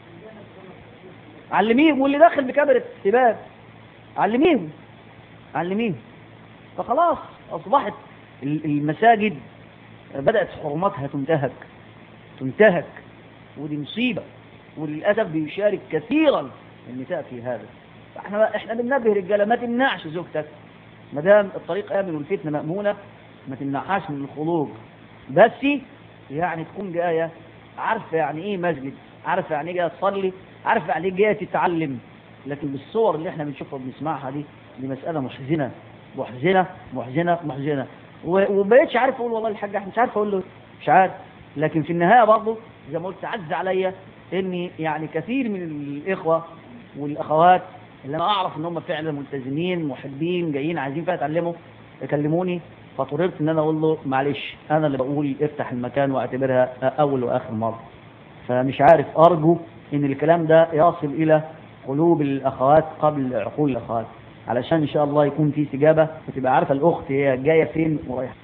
علميهم واللي داخل بكاميرا السباب علميهم علميهم فخلاص اصبحت المساجد بدات حرماتها تنتهك تنتهك ودي مصيبه وللاسف بيشارك كثيرا النساء في هذا فاحنا احنا بننبه رجاله ما تمنعش زوجتك ما دام الطريق امن والفتنه مامونه ما تمنعهاش من الخروج بس يعني تكون جايه عارفه يعني ايه مسجد عارفه يعني ايه جايه تصلي عارفه يعني ايه جايه تتعلم لكن بالصور اللي احنا بنشوفها وبنسمعها دي دي مساله محزنه محزنه محزنه محزنه وبقيتش عارف اقول والله الحاج احمد مش عارف اقول له مش عارف لكن في النهايه برضه زي ما قلت عز عليا اني يعني كثير من الاخوه والاخوات اللي انا اعرف ان هم فعلا ملتزمين محبين جايين عايزين فيها يتعلموا يكلموني فاضطررت ان انا اقول له معلش انا اللي بقول افتح المكان واعتبرها اول واخر مره فمش عارف ارجو ان الكلام ده يصل الى قلوب الاخوات قبل عقول الاخوات علشان ان شاء الله يكون في استجابه وتبقى عارفه الاخت هي جايه فين ورايحه